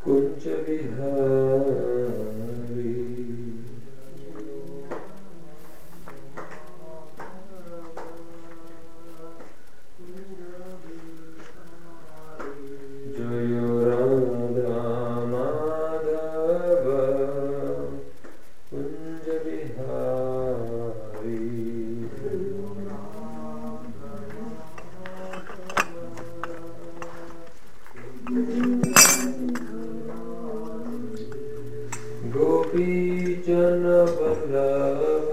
कुञ्ज विहारी जय राधा माधव कुञ्ज विहारी गोपीजन वल्लभ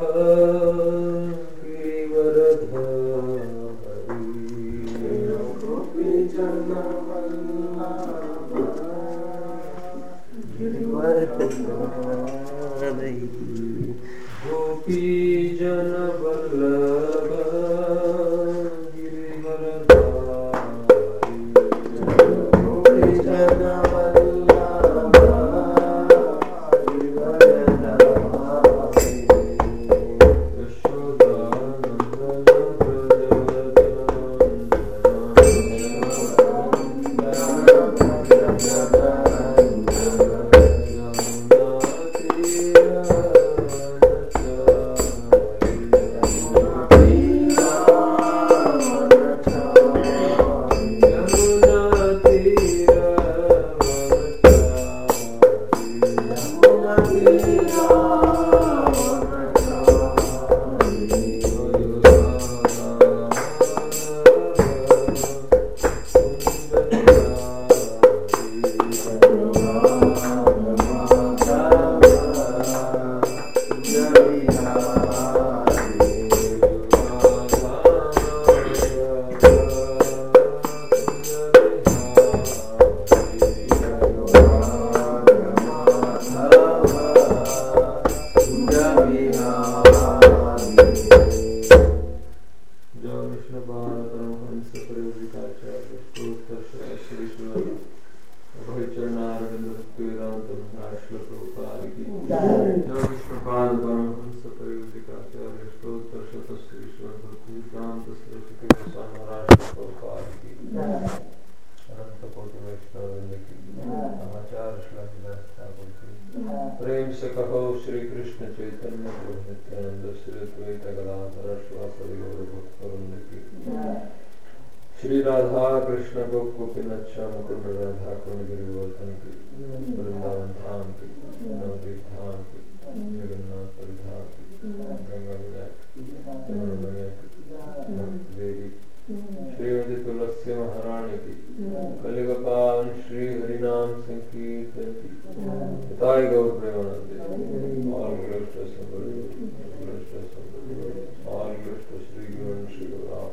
गोपीजन वल्लभ जय विष्णु परमहंस परिवृताचार्य स्तोत्र श्री श्री अभयचरणारविंद भक्तिवेदांत श्लोक प्रभुपाद की जय विष्णु परमहंस परिवृताचार्य स्तोत्र शत श्री श्री भक्तिवेदांत सरस्वती गोस्वामी महाराज प्रभुपाद की अनंत कोटि वैष्णववृंद की समाचार श्लोकदास ठाकुर की प्रेम से कहो श्री कृष्ण चैतन्य प्रभु नित्यानंद श्री द्वैत गदाधर श्वासदि गौर भक्तवृंद की श्री राधा कृष्ण गोप गोपीनाथ श्याम कुंड राधा कुंड गिरिवर्धन की वृंदावन धाम की नवदीप धाम की जगन्नाथ धाम की गंगा मैया की यमुना मैया की भक्त देवी श्रीमती तुलसी महारानी की कलिगपाल श्री हरिनाम संकीर्तन की पिताई गौर Premanand all glories to somebody glories to somebody all glories to Sri Guru and Sri Guru Ram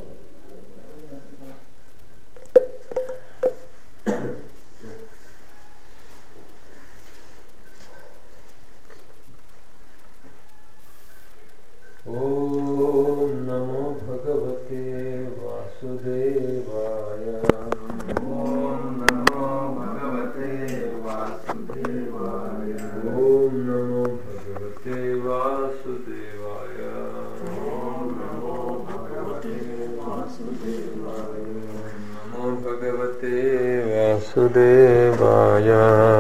ॐ नमो भगवते वासुदेवाय ॐ नमो भगवते वासुदेवाय नमो भगवते वासुदेवाय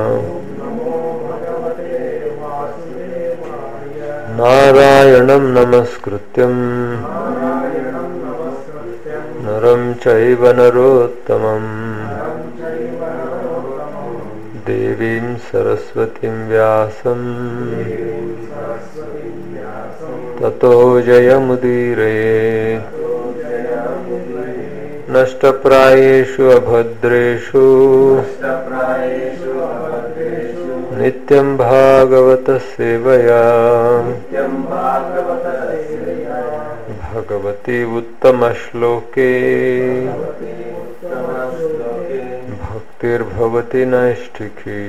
नारायणं नमस्कृत्यं नरं चैव नरोत्तमम् देवीं सरस्वतीं व्यासं ततो जयमुदीरये नष्टप्रायेषु अभद्रेषु नित्यं भागवतसेवया भगवती उत्तमश्लोके भक्तिर्भवति नैष्ठिकी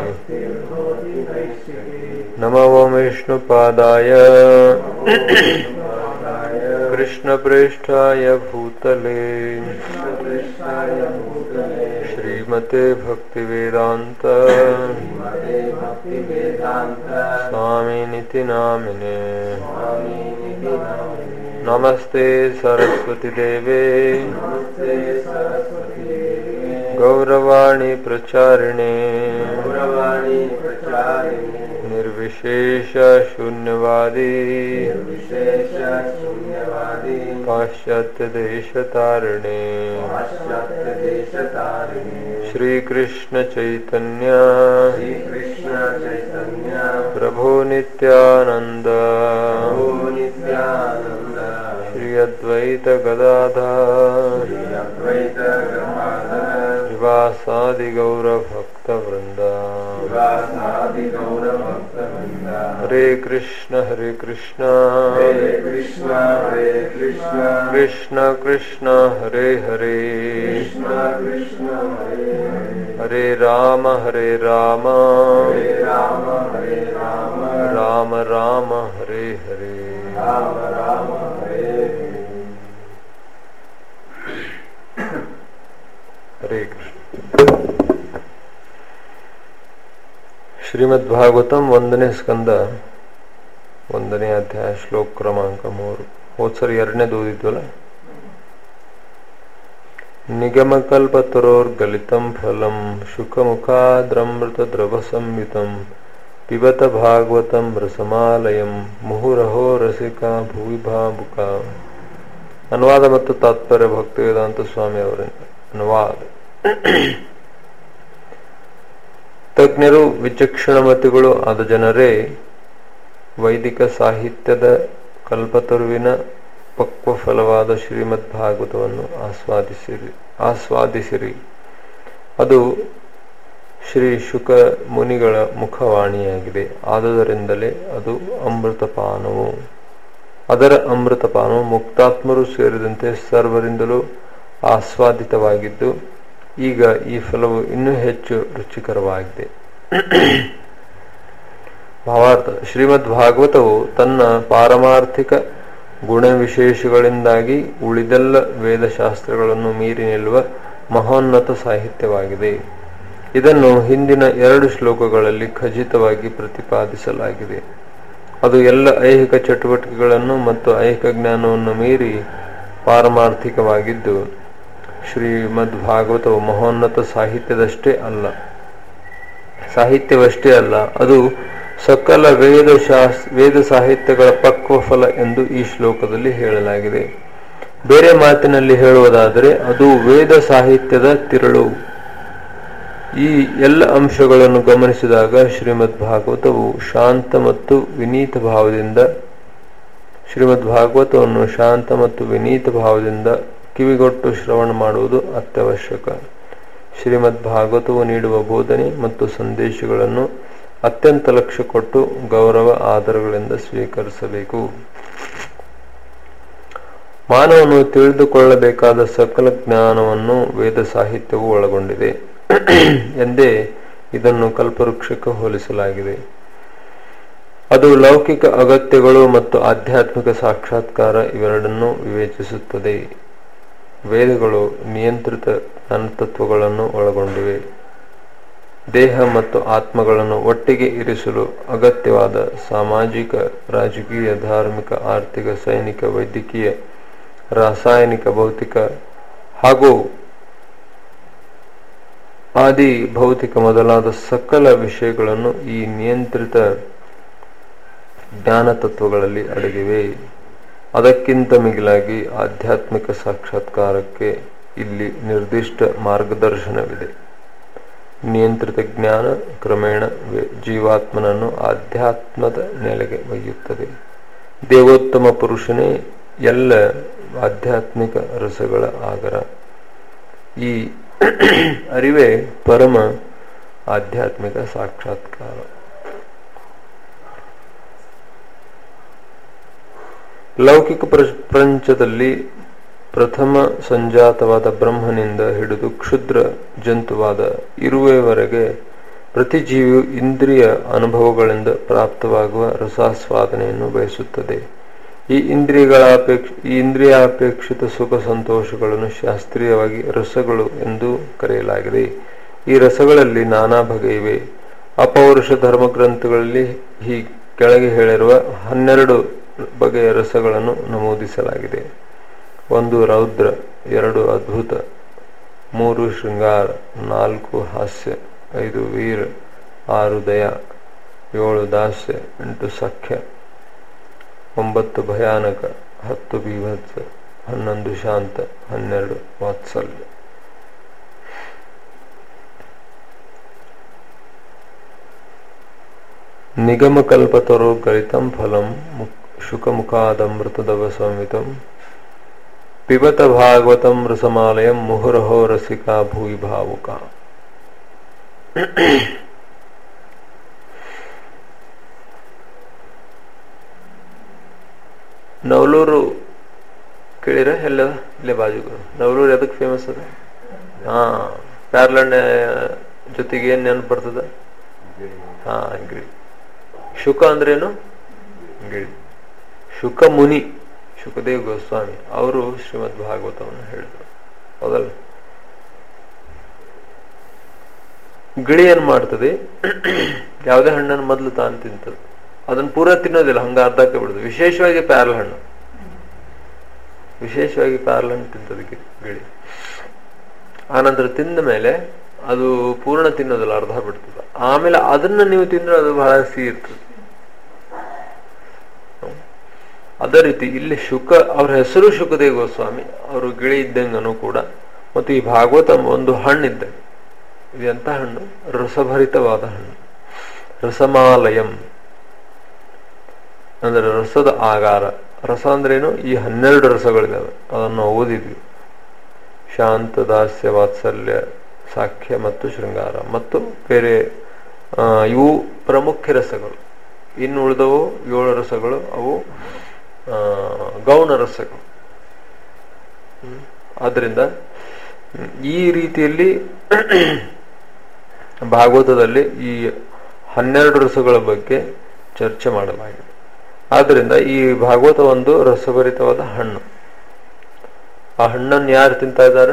नमो विष्णुपादाय कृष्णप्रेष्ठाय भूतले श्रीमते भक्तिवेदान्त स्वामिनिति नामिने नमस्ते सरस्वती देवे गौरवाणी प्रचारिणे गौरवाणी प्रचारिणे निर्विशेष शून्यवादी निर्विशेष शून्यवादी पाश्चात्य देशतारिणे पाश्चात्य देशतारिणे श्रीकृष्ण चैतन्य श्री कृष्ण चैतन्य प्रभो नित्यानन्द प्रभु नित्यानंद श्री अद्वैत गदाधर श्री अद्वैत गदाधर श्रीवासादि गौरभक्तवृन्द शिवासादि गौर भक्तवृंद हरे कृष्ण हरे कृष्ण हरे कृष्ण हरे कृष्ण कृष्ण कृष्ण हरे हरे कृष्ण कृष्ण हरे हरे हरे राम हरे राम हरे राम हरे राम राम राम हरे हरे राम राम हरे हरे ಹರೇ ಕೃಷ್ಣ ಶ್ರೀಮದ್ ಭಾಗವತಂ ಒಂದನೇ ಸ್ಕಂದ ಒಂದನೇ ಅಧ್ಯಾಯ ಶ್ಲೋಕ ಕ್ರಮಾಂಕ ಮೂರು ಹೋದ್ ಸರಿ ಎರಡನೇದು ಓದಿದ್ವಲ್ಲ ನಿಗಮಕಲ್ಪತರೋರ್ಗಲಿತಂ ಫಲಂ ಶುಕಮುಖಾದ್ರಮೃತ ದ್ರವ ಸಂಯುತಂ ಪಿಬತ ಭಾಗವತಂ ರಸಮಾಲಯಂ ಮುಹುರಹೋ ರಸಿಕಾ ಭುವಿ ಭಾವುಕ ಅನುವಾದ ಮತ್ತು ತಾತ್ಪರ್ಯ ಭಕ್ತಿ ವೇದಾಂತ ಸ್ವಾಮಿ ಅವರಿಂದ ಅನುವಾದ ತಜ್ಞರು ವಿಚಕ್ಷಣಮತಿಗಳು ಆದ ಜನರೇ ವೈದಿಕ ಸಾಹಿತ್ಯದ ಕಲ್ಪತರುವಿನ ಪಕ್ವ ಫಲವಾದ ಶ್ರೀಮದ್ ಭಾಗವತವನ್ನು ಆಸ್ವಾದಿಸಿರಿ ಆಸ್ವಾದಿಸಿರಿ ಅದು ಶ್ರೀ ಶುಕ ಮುನಿಗಳ ಮುಖವಾಣಿಯಾಗಿದೆ ಆದುದರಿಂದಲೇ ಅದು ಅಮೃತಪಾನವು ಅದರ ಅಮೃತಪಾನವು ಮುಕ್ತಾತ್ಮರು ಸೇರಿದಂತೆ ಸರ್ವರಿಂದಲೂ ಆಸ್ವಾದಿತವಾಗಿದ್ದು ಈಗ ಈ ಫಲವು ಇನ್ನೂ ಹೆಚ್ಚು ರುಚಿಕರವಾಗಿದೆ ಭಾವಾರ್ಥ ಶ್ರೀಮದ್ ಭಾಗವತವು ತನ್ನ ಪಾರಮಾರ್ಥಿಕ ಗುಣವಿಶೇಷಗಳಿಂದಾಗಿ ಉಳಿದೆಲ್ಲ ವೇದಶಾಸ್ತ್ರಗಳನ್ನು ಮೀರಿ ನಿಲ್ಲುವ ಮಹೋನ್ನತ ಸಾಹಿತ್ಯವಾಗಿದೆ ಇದನ್ನು ಹಿಂದಿನ ಎರಡು ಶ್ಲೋಕಗಳಲ್ಲಿ ಖಚಿತವಾಗಿ ಪ್ರತಿಪಾದಿಸಲಾಗಿದೆ ಅದು ಎಲ್ಲ ಐಹಿಕ ಚಟುವಟಿಕೆಗಳನ್ನು ಮತ್ತು ಐಹಿಕ ಜ್ಞಾನವನ್ನು ಮೀರಿ ಪಾರಮಾರ್ಥಿಕವಾಗಿದ್ದು ಶ್ರೀಮದ್ ಭಾಗವತವು ಮಹೋನ್ನತ ಸಾಹಿತ್ಯದಷ್ಟೇ ಅಲ್ಲ ಸಾಹಿತ್ಯವಷ್ಟೇ ಅಲ್ಲ ಅದು ಸಕಲ ವೇದ ಶಾಸ್ ವೇದ ಸಾಹಿತ್ಯಗಳ ಪಕ್ವ ಫಲ ಎಂದು ಈ ಶ್ಲೋಕದಲ್ಲಿ ಹೇಳಲಾಗಿದೆ ಬೇರೆ ಮಾತಿನಲ್ಲಿ ಹೇಳುವುದಾದರೆ ಅದು ವೇದ ಸಾಹಿತ್ಯದ ತಿರುಳು ಈ ಎಲ್ಲ ಅಂಶಗಳನ್ನು ಗಮನಿಸಿದಾಗ ಶ್ರೀಮದ್ ಭಾಗವತವು ಶಾಂತ ಮತ್ತು ವಿನೀತ ಭಾವದಿಂದ ಶ್ರೀಮದ್ ಭಾಗವತವನ್ನು ಶಾಂತ ಮತ್ತು ವಿನೀತ ಭಾವದಿಂದ ಕಿವಿಗೊಟ್ಟು ಶ್ರವಣ ಮಾಡುವುದು ಅತ್ಯವಶ್ಯಕ ಶ್ರೀಮದ್ ಭಾಗವತವು ನೀಡುವ ಬೋಧನೆ ಮತ್ತು ಸಂದೇಶಗಳನ್ನು ಅತ್ಯಂತ ಲಕ್ಷ್ಯ ಕೊಟ್ಟು ಗೌರವ ಆಧಾರಗಳಿಂದ ಸ್ವೀಕರಿಸಬೇಕು ಮಾನವನು ತಿಳಿದುಕೊಳ್ಳಬೇಕಾದ ಸಕಲ ಜ್ಞಾನವನ್ನು ವೇದ ಸಾಹಿತ್ಯವು ಒಳಗೊಂಡಿದೆ ಎಂದೇ ಇದನ್ನು ಕಲ್ಪವೃಕ್ಷಕ್ಕೆ ಹೋಲಿಸಲಾಗಿದೆ ಅದು ಲೌಕಿಕ ಅಗತ್ಯಗಳು ಮತ್ತು ಆಧ್ಯಾತ್ಮಿಕ ಸಾಕ್ಷಾತ್ಕಾರ ಇವೆರಡನ್ನೂ ವಿವೇಚಿಸುತ್ತದೆ ವೇದಗಳು ನಿಯಂತ್ರಿತ ಜ್ಞಾನತತ್ವಗಳನ್ನು ಒಳಗೊಂಡಿವೆ ದೇಹ ಮತ್ತು ಆತ್ಮಗಳನ್ನು ಒಟ್ಟಿಗೆ ಇರಿಸಲು ಅಗತ್ಯವಾದ ಸಾಮಾಜಿಕ ರಾಜಕೀಯ ಧಾರ್ಮಿಕ ಆರ್ಥಿಕ ಸೈನಿಕ ವೈದ್ಯಕೀಯ ರಾಸಾಯನಿಕ ಭೌತಿಕ ಹಾಗೂ ಆದಿ ಭೌತಿಕ ಮೊದಲಾದ ಸಕಲ ವಿಷಯಗಳನ್ನು ಈ ನಿಯಂತ್ರಿತ ಜ್ಞಾನ ತತ್ವಗಳಲ್ಲಿ ಅಡಗಿವೆ ಅದಕ್ಕಿಂತ ಮಿಗಿಲಾಗಿ ಆಧ್ಯಾತ್ಮಿಕ ಸಾಕ್ಷಾತ್ಕಾರಕ್ಕೆ ಇಲ್ಲಿ ನಿರ್ದಿಷ್ಟ ಮಾರ್ಗದರ್ಶನವಿದೆ ನಿಯಂತ್ರಿತ ಜ್ಞಾನ ಕ್ರಮೇಣ ವೆ- ಜೀವಾತ್ಮನನ್ನು ಆಧ್ಯಾತ್ಮದ ನೆಲೆಗೆ ಒಯ್ಯುತ್ತದೆ ದೇವೋತ್ತಮ ಪುರುಷನೇ ಎಲ್ಲ ಆಧ್ಯಾತ್ಮಿಕ ರಸಗಳ ಆಗರ ಈ ಅರಿವೇ ಪರಮ ಆಧ್ಯಾತ್ಮಿಕ ಸಾಕ್ಷಾತ್ಕಾರ ಲೌಕಿಕ ಪ್ರಪಂಚದಲ್ಲಿ ಪ್ರಥಮ ಸಂಜಾತವಾದ ಬ್ರಹ್ಮನಿಂದ ಹಿಡಿದು ಕ್ಷುದ್ರ ಜಂತುವಾದ ಇರುವೆವರೆಗೆ ಪ್ರತಿ ಜೀವಿಯು ಇಂದ್ರಿಯ ಅನುಭವಗಳಿಂದ ಪ್ರಾಪ್ತವಾಗುವ ರಸಾಸ್ವಾದನೆಯನ್ನು ಬಯಸುತ್ತದೆ ಈ ಇಂದ್ರಿಯಗಳ ಅಪೇಕ್ಷ ಈ ಇಂದ್ರಿಯಾಪೇಕ್ಷಿತ ಸುಖ ಸಂತೋಷಗಳನ್ನು ಶಾಸ್ತ್ರೀಯವಾಗಿ ರಸಗಳು ಎಂದು ಕರೆಯಲಾಗಿದೆ ಈ ರಸಗಳಲ್ಲಿ ನಾನಾ ಬಗೆಯಿವೆ ಅಪೌರುಷ ಧರ್ಮಗ್ರಂಥಗಳಲ್ಲಿ ಈ ಕೆಳಗೆ ಹೇಳಿರುವ ಹನ್ನೆರಡು ಬಗೆಯ ರಸಗಳನ್ನು ನಮೂದಿಸಲಾಗಿದೆ ಒಂದು ರೌದ್ರ ಎರಡು ಅದ್ಭುತ ಮೂರು ಶೃಂಗಾರ ನಾಲ್ಕು ಹಾಸ್ಯ ಐದು ವೀರ ಆರು ದಯ ಏಳು ದಾಸ್ಯ ಎಂಟು ಸಖ್ಯ ಒಂಬತ್ತು ಭಯಾನಕ ಹತ್ತು ಬೀಭತ್ಸ ಹನ್ನೊಂದು ಶಾಂತ ಹನ್ನೆರಡು ವಾತ್ಸಲ್ಯ ನಿಗಮಕಲ್ಪತರೋ ಗಲಿತಂ ಫಲಂ ಶುಕಮುಖಾದಮೃತದವ ಸಂವಿತಂ ಪಿಬತ ಭಾಗವತಂ ರಸಮಾಲಯಂ ಮುಹುರಹೋ ರಸಿಕಾ ಭೂಯಿ ಭಾವುಕ ನವಲೂರು ಕೇಳಿರ ಎಲ್ಲ ಇಲ್ಲೇ ಬಾಜು ನವಲೂರು ಎದಕ್ಕೆ ಫೇಮಸ್ ಅದ ಹಾ ಪ್ಯಾರ್ಲಂಡ್ ಜೊತೆಗೆ ಏನ್ ನೆನಪು ಬರ್ತದ ಹಾ ಗಿಳಿ ಶುಕ ಅಂದ್ರೇನು ಗಿಳಿ ಶುಕ ಮುನಿ ಶುಕದೇವ್ ಗೋಸ್ವಾಮಿ ಅವರು ಶ್ರೀಮದ್ ಭಾಗವತವನ್ನು ಹೇಳಿದ್ರು ಹೌದಲ್ಲ ಗಿಳಿ ಏನ್ ಮಾಡ್ತದೆ ಯಾವುದೇ ಹಣ್ಣನ್ನು ಮೊದಲು ತಾನು ತಿಂತದೆ ಅದನ್ನ ಪೂರ ತಿನ್ನೋದಿಲ್ಲ ಹಂಗ ಅರ್ಧಕ್ಕೆ ಬಿಡುದು ವಿಶೇಷವಾಗಿ ಪ್ಯಾರಲ್ ಹಣ್ಣು ವಿಶೇಷವಾಗಿ ಪ್ಯಾರಲ್ ಹಣ್ಣು ತಿಂತದೆ ಗಿ- ಗಿಳಿ ಆನಂತರ ತಿಂದ ಮೇಲೆ ಅದು ಪೂರ್ಣ ತಿನ್ನೋದಿಲ್ಲ ಅರ್ಧ ಬಿಡ್ತದೆ ಆಮೇಲೆ ಅದನ್ನ ನೀವು ತಿಂದ್ರೆ ಅದು ಬಹಳ ಸಿಹಿ ಇರ್ತದೆ ಅದೇ ರೀತಿ ಇಲ್ಲಿ ಶುಕ ಅವ್ರ ಹೆಸರು ಶುಕದೇವ ಗೋಸ್ವಾಮಿ ಅವರು ಗಿಳಿ ಇದ್ದಂಗನು ಕೂಡ ಮತ್ತು ಈ ಭಾಗವತ ಒಂದು ಹಣ್ಣು ಇದ್ದಂಗೆ ಇದು ಎಂತ ಹಣ್ಣು ರಸಭರಿತವಾದ ಹಣ್ಣು ರಸಮಾಲಯಂ ಅಂದ್ರೆ ರಸದ ಆಗಾರ ರಸ ಅಂದ್ರೇನು ಈ ಹನ್ನೆರಡು ರಸಗಳಿದಾವೆ ಅದನ್ನು ಓದಿದ್ವಿ ಶಾಂತ ದಾಸ್ಯ ವಾತ್ಸಲ್ಯ ಸಾಖ್ಯ ಮತ್ತು ಶೃಂಗಾರ ಮತ್ತು ಬೇರೆ ಆ, ಇವು ಪ್ರಮುಖ ರಸಗಳು ಇನ್ನು ಉಳಿದವು ಏಳು ರಸಗಳು ಅವು ಆ, ಗೌಣ ರಸಗಳು ಹ್ಮ್. ಆದ್ರಿಂದ ಹ್ಮ್, ಈ ರೀತಿಯಲ್ಲಿ ಭಾಗವತದಲ್ಲಿ ಈ ಹನ್ನೆರಡು ರಸಗಳ ಬಗ್ಗೆ ಚರ್ಚೆ ಮಾಡಲಾಗಿದೆ ಆದ್ದರಿಂದ ಈ ಭಾಗವತ ಒಂದು ರಸಭರಿತವಾದ ಹಣ್ಣು ಆ ಹಣ್ಣನ್ನು ಯಾರು ತಿಂತಾ ಇದ್ದಾರೆ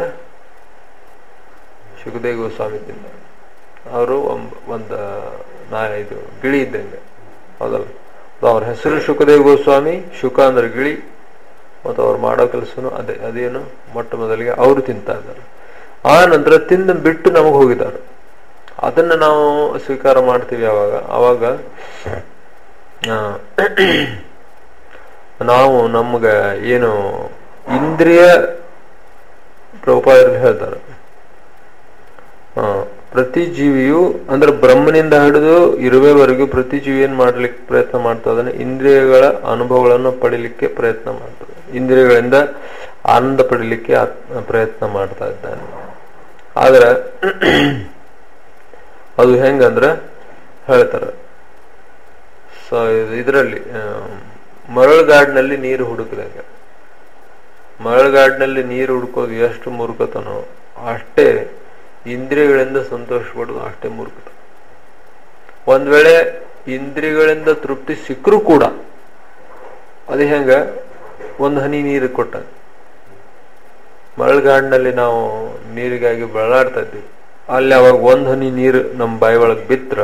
ಸುಖದೇವ್ ಗೋಸ್ವಾಮಿ ತಿಂತಾರೆ ಅವರು ಒಂದು ನಾ ಇದು ಗಿಳಿ ಇದ್ದಂಗೆ ಹೌದಲ್ಲ ಅದು ಅವ್ರ ಹೆಸರು ಶುಕದೇವ್ ಗೋಸ್ವಾಮಿ ಶುಕ ಅಂದ್ರೆ ಗಿಳಿ ಮತ್ತು ಅವ್ರು ಮಾಡೋ ಕೆಲಸನು ಅದೇ ಅದೇನು ಮೊಟ್ಟ ಮೊದಲಿಗೆ ಅವರು ತಿಂತಾ ಇದ್ದಾರೆ ಆ ನಂತರ ತಿಂದು ಬಿಟ್ಟು ನಮಗೆ ಹೋಗಿದ್ದಾರೆ ಅದನ್ನ ನಾವು ಸ್ವೀಕಾರ ಮಾಡ್ತೀವಿ ಯಾವಾಗ ಅವಾಗ ಆ, ನಾವು ನಮ್ಗ ಏನು ಇಂದ್ರಿಯ ಪ್ರಭುಪಾದರು ಹೇಳ್ತಾರೆ ಆ, ಪ್ರತಿ ಜೀವಿಯು ಅಂದ್ರೆ ಬ್ರಹ್ಮನಿಂದ ಹಿಡಿದು ಇರುವೆವರೆಗೂ ಪ್ರತಿ ಜೀವಿ ಏನ್ ಮಾಡ್ಲಿಕ್ಕೆ ಪ್ರಯತ್ನ ಮಾಡ್ತಾ ಇದ್ದಾನೆ ಇಂದ್ರಿಯಗಳ ಅನುಭವಗಳನ್ನು ಪಡಿಲಿಕ್ಕೆ ಪ್ರಯತ್ನ ಮಾಡ್ತದೆ ಇಂದ್ರಿಯಗಳಿಂದ ಆನಂದ ಪಡಿಲಿಕ್ಕೆ ಆತ್- ಪ್ರಯತ್ನ ಮಾಡ್ತಾ ಇದ್ದಾನೆ ಆದ್ರೆ ಅದು ಹೆಂಗಂದ್ರೆ ಹೇಳ್ತಾರೆ ಸೊ ಇದರಲ್ಲಿ ಮರಳುಗಾಡಿನಲ್ಲಿ ನೀರು ಹುಡುಕಿದಾಗ ಮರಳುಗಾಡಿನಲ್ಲಿ ನೀರು ಹುಡುಕೋದು ಎಷ್ಟು ಮೂರ್ಖತನೋ ಅಷ್ಟೇ ಇಂದ್ರಿಯಗಳಿಂದ ಸಂತೋಷ ಪಡೋದು ಅಷ್ಟೇ ಮೂರ್ಖತ ಒಂದ್ ವೇಳೆ ಇಂದ್ರಿಯಗಳಿಂದ ತೃಪ್ತಿ ಸಿಕ್ಕರೂ ಕೂಡ ಅದು ಹೆಂಗ ಒಂದು ಹನಿ ನೀರು ಕೊಟ್ಟ ಮರಳುಗಾಡಿನಲ್ಲಿ ನಾವು ನೀರಿಗಾಗಿ ಬಳಲಾಡ್ತಾ ಇದ್ವಿ ಅಲ್ಲಿ ಅವಾಗ ಒಂದ್ ಹನಿ ನೀರು ನಮ್ಮ ಬಾಯಿ ಒಳಗೆ ಬಿತ್ರ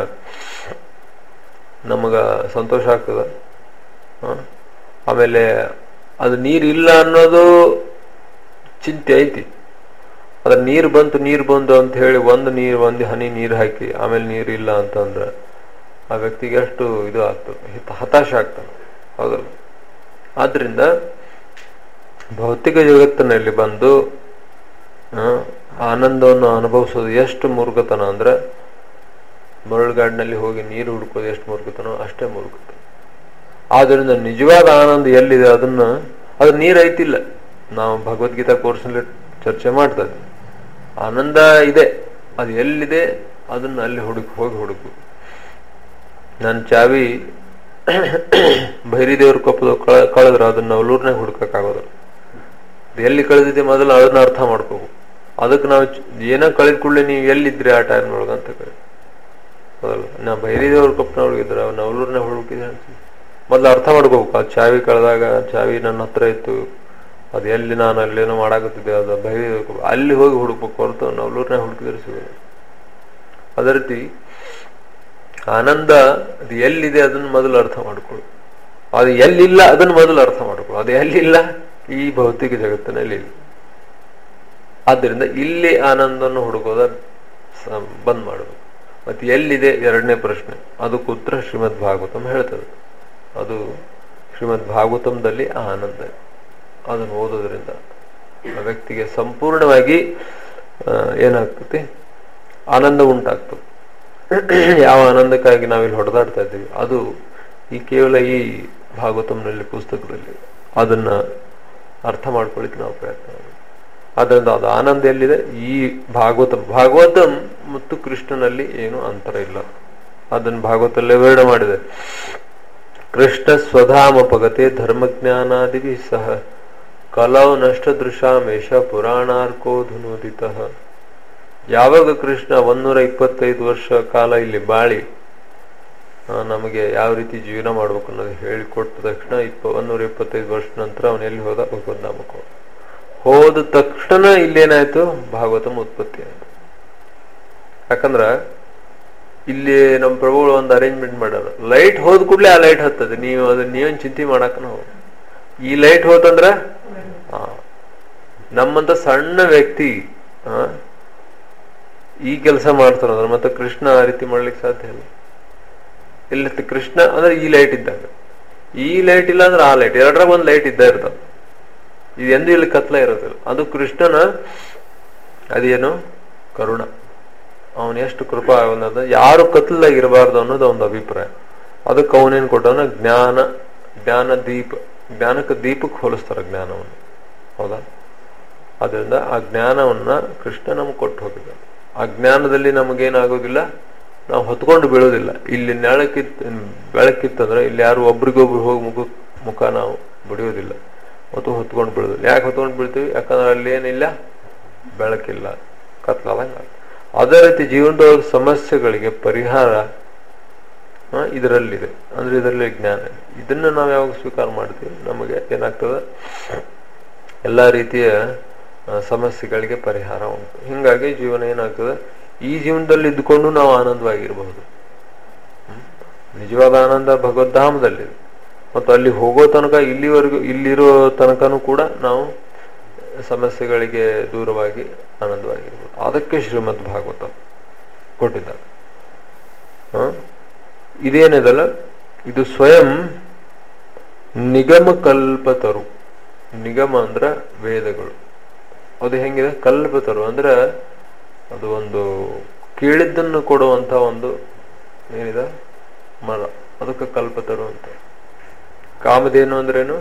ನಮಗ ಸಂತೋಷ ಆಗ್ತದ ಹ? ಆಮೇಲೆ ಅದು ನೀರ್ ಇಲ್ಲ ಅನ್ನೋದು ಚಿಂತೆ ಐತಿ ಅದ್ರ ನೀರ್ ಬಂತು ನೀರ್ ಬಂತು ಅಂತ ಹೇಳಿ ಒಂದು ನೀರ್ ಒಂದು ಹನಿ ನೀರ್ ಹಾಕಿ ಆಮೇಲೆ ನೀರ್ ಇಲ್ಲ ಅಂತಂದ್ರೆ ಆ ವ್ಯಕ್ತಿಗೆ ಎಷ್ಟು ಇದು ಆಗ್ತದೆ ಹಿತ- ಹತಾಶ ಆಗ್ತಾನೆ ಹೌದಲ್ಲ ಆದ್ರಿಂದ ಭೌತಿಕ ಜಗತ್ತಿನಲ್ಲಿ ಬಂದು ಆ, ಆನಂದವನ್ನು ಅನುಭವಿಸೋದು ಎಷ್ಟು ಮೂರ್ಖತನ ಅಂದ್ರೆ ಮರಳುಗಾಡಿನಲ್ಲಿ ಹೋಗಿ ನೀರು ಹುಡುಕೋದು ಎಷ್ಟು ಮೂರ್ಖತನೋ ಅಷ್ಟೇ ಮೂರ್ಖತನ ಆದ್ದರಿಂದ ನಿಜವಾದ ಆನಂದ ಎಲ್ಲಿದೆ ಅದನ್ನ ಅದು ನೀರ್ ಐತಿಲ್ಲ ನಾವು ಭಗವದ್ಗೀತಾ ಕೋರ್ಸ್ನಲ್ಲಿ ಚರ್ಚೆ ಮಾಡ್ತಾ ಇದ್ವಿ ಆನಂದ ಇದೆ ಅದು ಎಲ್ಲಿದೆ ಅದನ್ನ ಅಲ್ಲಿ ಹುಡುಕ್ ಹೋಗಿ ಹುಡುಕು ನನ್ನ ಚಾವಿ ಭೈರಿದೇವ್ರ ಕೊಪ್ಪದ ಕಳ ಕಳೆದ್ರೆ ಅದನ್ನ ನವಲೂರ್ನಾಗ ಹುಡುಕಕ್ಕಾಗೋದಿಲ್ಲ ಅದು ಎಲ್ಲಿ ಕಳೆದಿದೆ ಮೊದಲು ಅದನ್ನ ಅರ್ಥ ಮಾಡ್ಕೋಬೇಕು ಅದಕ್ಕೆ ನಾವು ಚ- ಏನೋ ಕಳೆದ ಕೂಡಲೇ ನೀವು ಎಲ್ಲಿದ್ರಿ ಆ ಟೈಮ್ ಒಳಗೆ ಅಂತ ಕರೆ ಹೌದಲ್ಲ ನಾ ಭೈರಿದೇವ್ರ ಕೊಪ್ಪನೊಳಗಿದ್ರೆ ನವಲೂರ್ನ ಹುಡುಕಿದೆ ಅಂತ ಮೊದಲು ಅರ್ಥ ಮಾಡ್ಕೋಬೇಕು ಆ ಚಾವಿ ಕಳೆದಾಗ ಚಾವಿ ನನ್ನ ಹತ್ರ ಇತ್ತು ಅದು ಎಲ್ಲಿ ನಾನು ಅಲ್ಲೇನೋ ಮಾಡಾಕತ್ತಿದ್ದೆ ಅದು ಭೈರಿದೇವ್ರ ಕೊಪ್ಪ ಅಲ್ಲಿ ಹೋಗಿ ಹುಡುಕ್ಬೇಕು ಹೊರತು ನವಲೂರ್ನಾಗ ಹುಡುಕಿದ್ರೆ ಸಿಗೋದು ಅದೇ ರೀತಿ ಆನಂದ ಅದು ಎಲ್ಲಿದೆ ಅದನ್ನ ಮೊದಲು ಅರ್ಥ ಮಾಡ್ಕೊಳ್ಳು ಅದು ಎಲ್ಲಿಲ್ಲ ಅದನ್ನ ಮೊದಲು ಅರ್ಥ ಮಾಡ್ಕೊಳ್ಳು ಅದು ಎಲ್ಲಿಲ್ಲ ಈ ಭೌತಿಕ ಜಗತ್ತಿನಲ್ಲಿ ಇಲ್ಲ ಆದ್ದರಿಂದ ಇಲ್ಲಿ ಆನಂದವನ್ನು ಹುಡುಕೋದ ಸ- ಬಂದ್ ಮಾಡಬೇಕು ಮತ್ತೆ ಎಲ್ಲಿದೆ ಎರಡನೇ ಪ್ರಶ್ನೆ ಅದಕ್ಕೆ ಉತ್ತರ ಶ್ರೀಮದ್ ಭಾಗವತಂ ಹೇಳ್ತದೆ ಅದು ಶ್ರೀಮದ್ ಭಾಗವತಂದಲ್ಲಿ ಆ ಆನಂದ ಇದೆ. ಅದನ್ನು ಓದೋದ್ರಿಂದ ಆ ವ್ಯಕ್ತಿಗೆ ಸಂಪೂರ್ಣವಾಗಿ ಆ, ಏನಾಗ್ತದೆ ಆನಂದ ಉಂಟಾಗ್ತದೆ ಯಾವ ಆನಂದಕ್ಕಾಗಿ ನಾವಿಲ್ಲಿ ಹೊಡೆದಾಡ್ತಾ ಇದ್ದೀವಿ ಅದು ಈ ಕೇವಲ ಈ ಭಾಗವತಂನಲ್ಲಿ ಪುಸ್ತಕದಲ್ಲಿ ಅದನ್ನ ಅರ್ಥ ಮಾಡ್ಕೊಳ್ಳಿಕ್ಕೆ ನಾವು ಪ್ರಯತ್ನ ಮಾಡಬೇಕು ಅದರಿಂದ ಅದು ಆನಂದ ಎಲ್ಲಿದೆ ಈ ಭಾಗವತ ಭಾಗವತಂ ಮತ್ತು ಕೃಷ್ಣನಲ್ಲಿ ಏನು ಅಂತರ ಇಲ್ಲ ಅದನ್ನು ಭಾಗವತಲ್ಲೇ ವಿವರಣೆ ಮಾಡಿದೆ ಕೃಷ್ಣ ಸ್ವಧಾಮ ಪಗತೆ ಧರ್ಮಜ್ಞಾನಾದಿ ಸಹ ಕಲೌ ನಷ್ಟ ದೃಶಾಮೇಶ ಪುರಾಣಾರ್ಕೋ ಧುನೋದಿತ ಯಾವಾಗ ಕೃಷ್ಣ ಒಂದೂರ ಇಪ್ಪತ್ತೈದು ವರ್ಷ ಕಾಲ ಇಲ್ಲಿ ಬಾಳಿ ಆ, ನಮಗೆ ಯಾವ ರೀತಿ ಜೀವನ ಮಾಡ್ಬೇಕು ಅನ್ನೋದು ಹೇಳಿಕೊಟ್ಟ ತಕ್ಷಣ ಇಪ್ಪ ಒಂದೂರ ಇಪ್ಪತ್ತೈದು ವರ್ಷ ನಂತರ ಅವನು ಎಲ್ಲಿ ಹೋದ ಭಗವದ್ಧಾಮಕ್ಕೆ ಹೋದ ಹೋದ ತಕ್ಷಣ ಇಲ್ಲೇನಾಯ್ತು ಭಾಗವತಂ ಉತ್ಪತ್ತಿ ಆಯ್ತು ಯಾಕಂದ್ರ ಇಲ್ಲಿ ನಮ್ಮ ಪ್ರಭುಗಳು ಒಂದು ಅರೇಂಜ್ಮೆಂಟ್ ಮಾಡ್ಯಾರ ಲೈಟ್ ಹೋದ ಕೂಡಲೇ ಆ ಲೈಟ್ ಹತ್ತದ ನೀವು ಅದನ್ನ ನೀವೇನ್ ಚಿಂತೆ ಮಾಡಕ್ ನಾವು ಈ ಲೈಟ್ ಹೋತಂದ್ರ ಆ, ನಮ್ಮಂತ ಸಣ್ಣ ವ್ಯಕ್ತಿ ಆ, ಈ ಕೆಲಸ ಮಾಡ್ತಾರಂದ್ರ ಮತ್ತೆ ಕೃಷ್ಣ ಆ ರೀತಿ ಮಾಡ್ಲಿಕ್ಕೆ ಸಾಧ್ಯ ಇಲ್ಲ ಇಲ್ಲ ಕೃಷ್ಣ ಅಂದ್ರೆ ಈ ಲೈಟ್ ಇದ್ದಾಗ ಈ ಲೈಟ್ ಇಲ್ಲ ಅಂದ್ರೆ ಆ ಲೈಟ್ ಎರಡರಾಗ ಒಂದು ಲೈಟ್ ಇದ್ದ ಇರ್ತದೆ ಇದು ಎಂದು ಇಲ್ಲಿ ಕತ್ಲ ಇರೋದಿಲ್ಲ ಅದು ಕೃಷ್ಣನ ಅದೇನು ಕರುಣ ಅವನು ಎಷ್ಟು ಕೃಪಾ ಅನ್ನೋದು ಯಾರು ಕತ್ಲಾಗಿ ಇರಬಾರ್ದು ಅನ್ನೋದು ಒಂದು ಅಭಿಪ್ರಾಯ ಅದಕ್ಕೆ ಅವನೇನ್ ಕೊಟ್ಟವನ ಜ್ಞಾನ ಜ್ಞಾನ ದೀಪ ಜ್ಞಾನಕ್ಕೆ ದೀಪಕ್ಕೆ ಹೋಲಿಸ್ತಾರ ಜ್ಞಾನವನ್ನು ಹೌದಾ ಅದರಿಂದ ಆ ಜ್ಞಾನವನ್ನ ಕೃಷ್ಣ ನಮ್ಗೆ ಕೊಟ್ಟು ಹೋಗಿದ್ದಾನೆ ಆ ಜ್ಞಾನದಲ್ಲಿ ನಮಗೇನಾಗೋದಿಲ್ಲ ನಾವು ಹೊತ್ಕೊಂಡು ಬೀಳೋದಿಲ್ಲ ಇಲ್ಲಿ ನೆಳಕಿತ್ ಬೆಳಕಿತ್ತಂದ್ರೆ ಇಲ್ಲಿ ಯಾರು ಒಬ್ರಿಗೊಬ್ರು ಹೋಗಿ ಮುಖ ಮುಖ ನಾವು ಬಿಡಿಯೋದಿಲ್ಲ ಮತ್ತು ಹೊತ್ಕೊಂಡು ಬೀಳೋದಿಲ್ಲ ಯಾಕೆ ಹೊತ್ಕೊಂಡು ಬೀಳ್ತೀವಿ ಯಾಕಂದ್ರೆ ಅಲ್ಲಿ ಏನಿಲ್ಲ ಬೆಳಕಿಲ್ಲ ಕತ್ಲಾದಂಗ ಅದೇ ರೀತಿ ಜೀವನದೊಳಗೆ ಸಮಸ್ಯೆಗಳಿಗೆ ಪರಿಹಾರ ಆ, ಇದರಲ್ಲಿದೆ ಅಂದ್ರೆ ಇದರಲ್ಲಿ ಜ್ಞಾನ ಇದೆ. ಇದನ್ನ ನಾವು ಯಾವಾಗ ಸ್ವೀಕಾರ ಮಾಡ್ತೀವಿ ನಮಗೆ ಏನಾಗ್ತದೆ ಎಲ್ಲಾ ರೀತಿಯ ಆ, ಸಮಸ್ಯೆಗಳಿಗೆ ಪರಿಹಾರ ಉಂಟು ಹಿಂಗಾಗಿ ಜೀವನ ಏನಾಗ್ತದೆ ಈ ಜೀವನದಲ್ಲಿ ಇದ್ದುಕೊಂಡು ನಾವು ಆನಂದವಾಗಿರಬಹುದು ಹ್ಮ್? ನಿಜವಾದ ಆನಂದ ಭಗವದ್ಧಾಮದಲ್ಲಿದೆ ಮತ್ತು ಅಲ್ಲಿ ಹೋಗೋ ತನಕ ಇಲ್ಲಿವರೆಗೂ ಇಲ್ಲಿರೋ ತನಕನೂ ಕೂಡ ನಾವು ಸಮಸ್ಯೆಗಳಿಗೆ ದೂರವಾಗಿ ಆನಂದವಾಗಿರ್ಬೋದು ಅದಕ್ಕೆ ಶ್ರೀಮದ್ ಭಾಗವತ ಕೊಟ್ಟಿದ್ದಾರೆ ಹ? ಇದೇನಿದಲ್ಲ ಇದು ಸ್ವಯಂ ನಿಗಮ ಕಲ್ಪತರು ನಿಗಮ ಅಂದ್ರ ವೇದಗಳು ಅದು ಹೆಂಗಿದೆ ಕಲ್ಪತರು ಅಂದ್ರೆ ಅದು ಒಂದು ಕೇಳಿದ್ದನ್ನು ಕೊಡುವಂತ ಒಂದು ಏನಿದೆ ಮರ ಅದಕ್ಕೆ ಕಲ್ಪತರು ಅಂತ ಕಾಮಧೇನು ಅಂದ್ರೇನು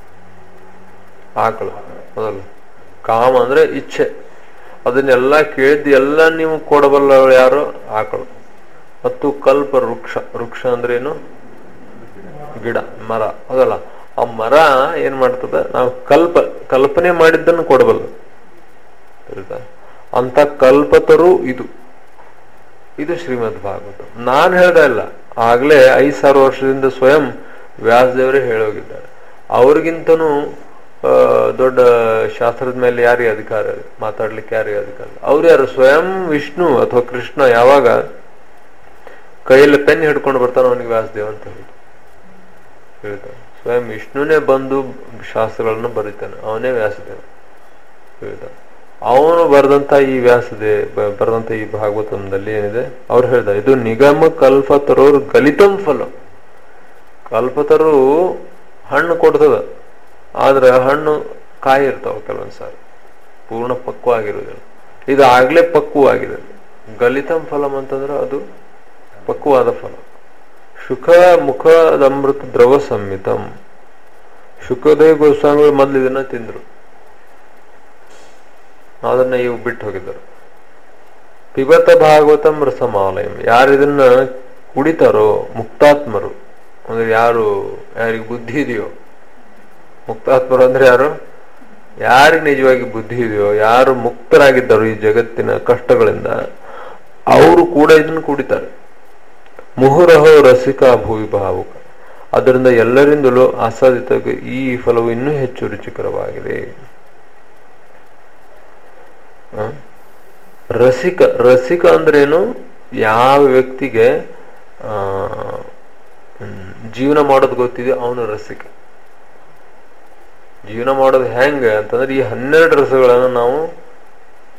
ಆಕಳು ಹೌದಲ್ಲ ಕಾಮ ಅಂದ್ರೆ ಇಚ್ಛೆ ಅದನ್ನೆಲ್ಲ ಕೇಳಿದ್ದು ಎಲ್ಲ ನೀವು ಕೊಡಬಲ್ಲವಳು ಯಾರು ಆಕಳು ಮತ್ತು ಕಲ್ಪ ವೃಕ್ಷ ವೃಕ್ಷ ಅಂದ್ರೇನು ಗಿಡ ಮರ ಹೌದಲ್ಲ ಆ ಮರ ಏನ್ ಮಾಡ್ತದ ನಾವು ಕಲ್ಪ ಕಲ್ಪನೆ ಮಾಡಿದ್ದನ್ನು ಕೊಡಬಲ್ಲ ತಿಳಿತಾ ಅಂತ ಕಲ್ಪತರು ಇದು ಇದು ಶ್ರೀಮದ್ ಭಾಗವತ ನಾನ್ ಹೇಳ್ದ ಇಲ್ಲ ಆಗ್ಲೇ ಐದ್ ಸಾವಿರ ವರ್ಷದಿಂದ ಸ್ವಯಂ ವ್ಯಾಸದೇವರೇ ಹೇಳೋಗಿದ್ದಾರೆ ಅವ್ರಿಗಿಂತನೂ ಆ, ದೊಡ್ಡ ಶಾಸ್ತ್ರದ ಮೇಲೆ ಯಾರಿಗೆ ಅಧಿಕಾರ ಇದೆ ಮಾತಾಡ್ಲಿಕ್ಕೆ ಯಾರಿಗೆ ಅಧಿಕಾರ ಇಲ್ಲ ಅವ್ರು ಯಾರು ಸ್ವಯಂ ವಿಷ್ಣು ಅಥವಾ ಕೃಷ್ಣ ಯಾವಾಗ ಕೈಯಲ್ಲಿ ಪೆನ್ ಹಿಡ್ಕೊಂಡು ಬರ್ತಾನೆ ಅವನಿಗೆ ವ್ಯಾಸದೇವ ಅಂತ ಹೇಳಿ ಹೇಳ್ತಾನೆ ಸ್ವಯಂ ವಿಷ್ಣುನೇ ಬಂದು ಶಾಸ್ತ್ರಗಳನ್ನು ಬರೀತಾನೆ ಅವನೇ ವ್ಯಾಸದೇವ ಹೇಳ್ತಾನೆ ಅವನು ಬರೆದಂತ ಈ ವ್ಯಾಸದೆ ಬ- ಬರೆದಂತ ಈ ಭಾಗವತಂದಲ್ಲಿ ಏನಿದೆ ಅವ್ರು ಹೇಳ್ದ ಇದು ನಿಗಮ ಕಲ್ಪತರೋರ್ ಗಲಿತಂ ಫಲ ಕಲ್ಪತರು ಹಣ್ಣು ಕೊಡ್ತದ ಆದ್ರೆ ಹಣ್ಣು ಕಾಯಿ ಇರ್ತಾವ ಕೆಲವೊಂದ್ಸಾರಿ ಪೂರ್ಣ ಪಕ್ವ ಆಗಿರೋದಿಲ್ಲ ಇದು ಆಗ್ಲೇ ಪಕ್ವವಾಗಿದೆ ಗಲಿತಂ ಫಲಂ ಅಂತಂದ್ರೆ ಅದು ಪಕ್ವವಾದ ಫಲ ಸುಖ ಮುಖದಮೃತ ದ್ರವ ಸಂಹಿತಂ ಶುಕದೇವ ಗೋಸ್ವಾಮಿಗಳು ಮೊದ್ಲು ಇದನ್ನ ತಿಂದ್ರು ಅದನ್ನ ಇವು ಬಿಟ್ಟು ಹೋಗಿದ್ದರು ಪಿಬತ ಭಾಗವತಂ ರಸಮಾಲಯಂ ಯಾರು ಇದನ್ನ ಕುಡಿತಾರೋ ಮುಕ್ತಾತ್ಮರು ಅಂದ್ರೆ ಯಾರು ಯಾರಿಗೆ ಬುದ್ಧಿ ಇದೆಯೋ ಮುಕ್ತಾತ್ಮರು ಅಂದ್ರೆ ಯಾರು ಯಾರಿಗೆ ನಿಜವಾಗಿ ಬುದ್ಧಿ ಇದೆಯೋ ಯಾರು ಮುಕ್ತರಾಗಿದ್ದಾರೋ ಈ ಜಗತ್ತಿನ ಕಷ್ಟಗಳಿಂದ ಅವರು ಕೂಡ ಇದನ್ನು ಕುಡಿತಾರೆ ಮುಹುರಹೋ ರಸಿಕ ಭೂವಿ ಭಾವುಕ ಅದರಿಂದ ಎಲ್ಲರಿಂದಲೂ ಆಸ್ವಾದಿತ ಈ ಫಲವು ಇನ್ನೂ ಹೆಚ್ಚು ರುಚಿಕರವಾಗಿದೆ ಹ? ರಸಿಕ ರಸಿಕ ಅಂದ್ರೇನು ಯಾವ ವ್ಯಕ್ತಿಗೆ ಆ ಹ್ಮ್, ಜೀವನ ಮಾಡೋದು ಗೊತ್ತಿದೆ ಅವನು ರಸಿಕ ಜೀವನ ಮಾಡೋದು ಹೆಂಗ ಅಂತಂದ್ರೆ ಈ ಹನ್ನೆರಡು ರಸಗಳನ್ನು ನಾವು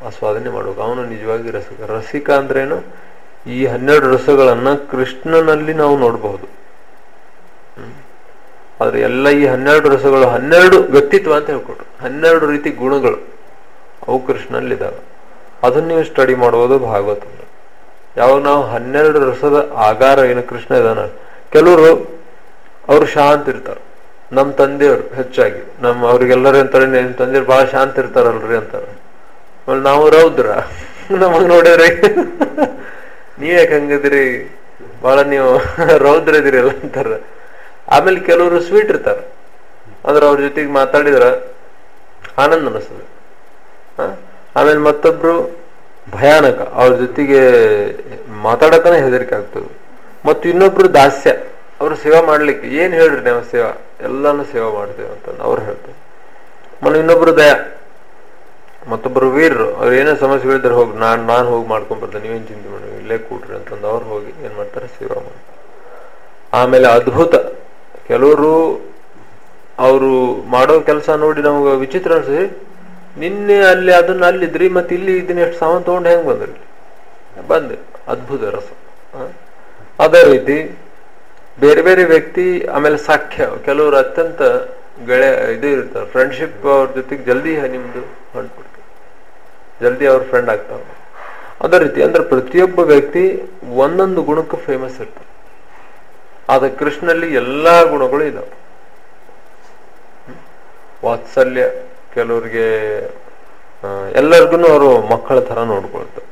ಆಸ್ವಾದನೆ ಮಾಡ್ಬೇಕು ಅವನು ನಿಜವಾಗಿ ರಸಿಕ ರಸಿಕ ಅಂದ್ರೇನು ಈ ಹನ್ನೆರಡು ರಸಗಳನ್ನ ಕೃಷ್ಣನಲ್ಲಿ ನಾವು ನೋಡಬಹುದು ಹ್ಮ್. ಆದ್ರೆ ಎಲ್ಲ ಈ ಹನ್ನೆರಡು ರಸಗಳು ಹನ್ನೆರಡು ವ್ಯಕ್ತಿತ್ವ ಅಂತ ಹೇಳ್ಕೊಟ್ರು ಹನ್ನೆರಡು ರೀತಿ ಗುಣಗಳು ಅವು ಕೃಷ್ಣಲ್ಲಿದ್ದಾವೆ ಅದನ್ನ ನೀವು ಸ್ಟಡಿ ಮಾಡುವುದು ಭಾಗವತ ಯಾವಾಗ ನಾವು ಹನ್ನೆರಡು ರಸದ ಆಗಾರ ಏನು ಕೃಷ್ಣ ಇದಾನ ಕೆಲವರು ಅವ್ರು ಶಾಂತ ಇರ್ತಾರೆ ನಮ್ಮ ತಂದೆಯವರು ಹೆಚ್ಚಾಗಿ ನಮ್ಮ ಅವ್ರಿಗೆಲ್ಲರೂ ಅಂತಾರೆ ನಿಮ್ ತಂದೆಯವ್ರು ಬಹಳ ಶಾಂತ ಇರ್ತಾರಲ್ರಿ ಅಂತಾರೆ ಆಮೇಲೆ ನಾವು ರೌದ್ರ ನಮಗ್ ನೋಡಿದ್ರಿ ನೀವ್ ಯಾಕೆ ಹಂಗದಿರಿ ಬಹಳ ನೀವು ರೌದ್ರ ಇದೀರಲ್ಲ ಅಂತಾರ ಆಮೇಲೆ ಕೆಲವರು ಸ್ವೀಟ್ ಇರ್ತಾರ ಅಂದ್ರೆ ಅವ್ರ ಜೊತೆಗೆ ಮಾತಾಡಿದ್ರ ಆನಂದ ಅನಿಸ್ತದೆ ಹ? ಆಮೇಲೆ ಮತ್ತೊಬ್ರು ಭಯಾನಕ ಅವ್ರ ಜೊತೆಗೆ ಮಾತಾಡಕನೇ ಹೆದರಿಕೆ ಆಗ್ತದೆ ಮತ್ತು ಇನ್ನೊಬ್ರು ದಾಸ್ಯ ಅವ್ರು ಸೇವಾ ಮಾಡ್ಲಿಕ್ಕೆ ಏನ್ ಹೇಳ್ರಿ ನಾವು ಸೇವಾ ಎಲ್ಲಾನು ಸೇವಾ ಮಾಡ್ತೇವೆ ಅಂತ ಅವ್ರು ಹೇಳ್ತಾರೆ ಮನೆ ಇನ್ನೊಬ್ರು ದಯ ಮತ್ತೊಬ್ರು ವೀರರು ಅವ್ರು ಏನೇ ಸಮಸ್ಯೆಗಳಿದ್ರೆ ಹೋಗಿ ನಾನ್ ನಾನ್ ಹೋಗಿ ಮಾಡ್ಕೊಂಡ್ ಬರ್ತೇನೆ ನೀವೇನ್ ಚಿಂತೆ ಮಾಡಿ ಇಲ್ಲೇ ಕೂಡ್ರಿ ಅಂತಂದು ಅವ್ರು ಹೋಗಿ ಏನ್ ಮಾಡ್ತಾರೆ ಸೇವಾ ಮಾಡ್ತಾರೆ ಆಮೇಲೆ ಅದ್ಭುತ ಕೆಲವರು ಅವರು ಮಾಡೋ ಕೆಲಸ ನೋಡಿ ನಮ್ಗೆ ವಿಚಿತ್ರ ಅನ್ಸಿ ನಿನ್ನೆ ಅಲ್ಲಿ ಅದನ್ನ ಅಲ್ಲಿದ್ರಿ ಮತ್ತೆ ಇಲ್ಲಿ ಇದನ್ನ ಎಷ್ಟು ಸಾಮಾನು ತಗೊಂಡು ಹೆಂಗ್ ಬಂದ್ರಿ ಬಂದೆ ಅದ್ಭುತ ರಸ ಹ? ಅದೇ ರೀತಿ ಬೇರೆ ಬೇರೆ ವ್ಯಕ್ತಿ ಆಮೇಲೆ ಸಾಖ್ಯ ಕೆಲವರು ಅತ್ಯಂತ ಗೆಳೆಯ ಇದು ಇರ್ತಾರೆ ಫ್ರೆಂಡ್ಶಿಪ್ ಅವ್ರ ಜೊತೆಗೆ ಜಲ್ದಿ ನಿಮ್ದು ಹೊಂಟ್ಬಿಡ್ತಾರೆ ಜಲ್ದಿ ಅವ್ರ ಫ್ರೆಂಡ್ ಆಗ್ತಾವ ಅದೇ ರೀತಿ ಅಂದ್ರೆ ಪ್ರತಿಯೊಬ್ಬ ವ್ಯಕ್ತಿ ಒಂದೊಂದು ಗುಣಕ್ಕೆ ಫೇಮಸ್ ಇರ್ತಾರೆ ಆದ ಕೃಷ್ಣಲ್ಲಿ ಎಲ್ಲಾ ಗುಣಗಳು ಇದಾವೆ ಹ್ಮ್. ವಾತ್ಸಲ್ಯ ಕೆಲವ್ರಿಗೆ ಎಲ್ಲರಿಗೂ ಅವರು ಮಕ್ಕಳ ತರ ನೋಡ್ಕೊಳ್ತಾರೆ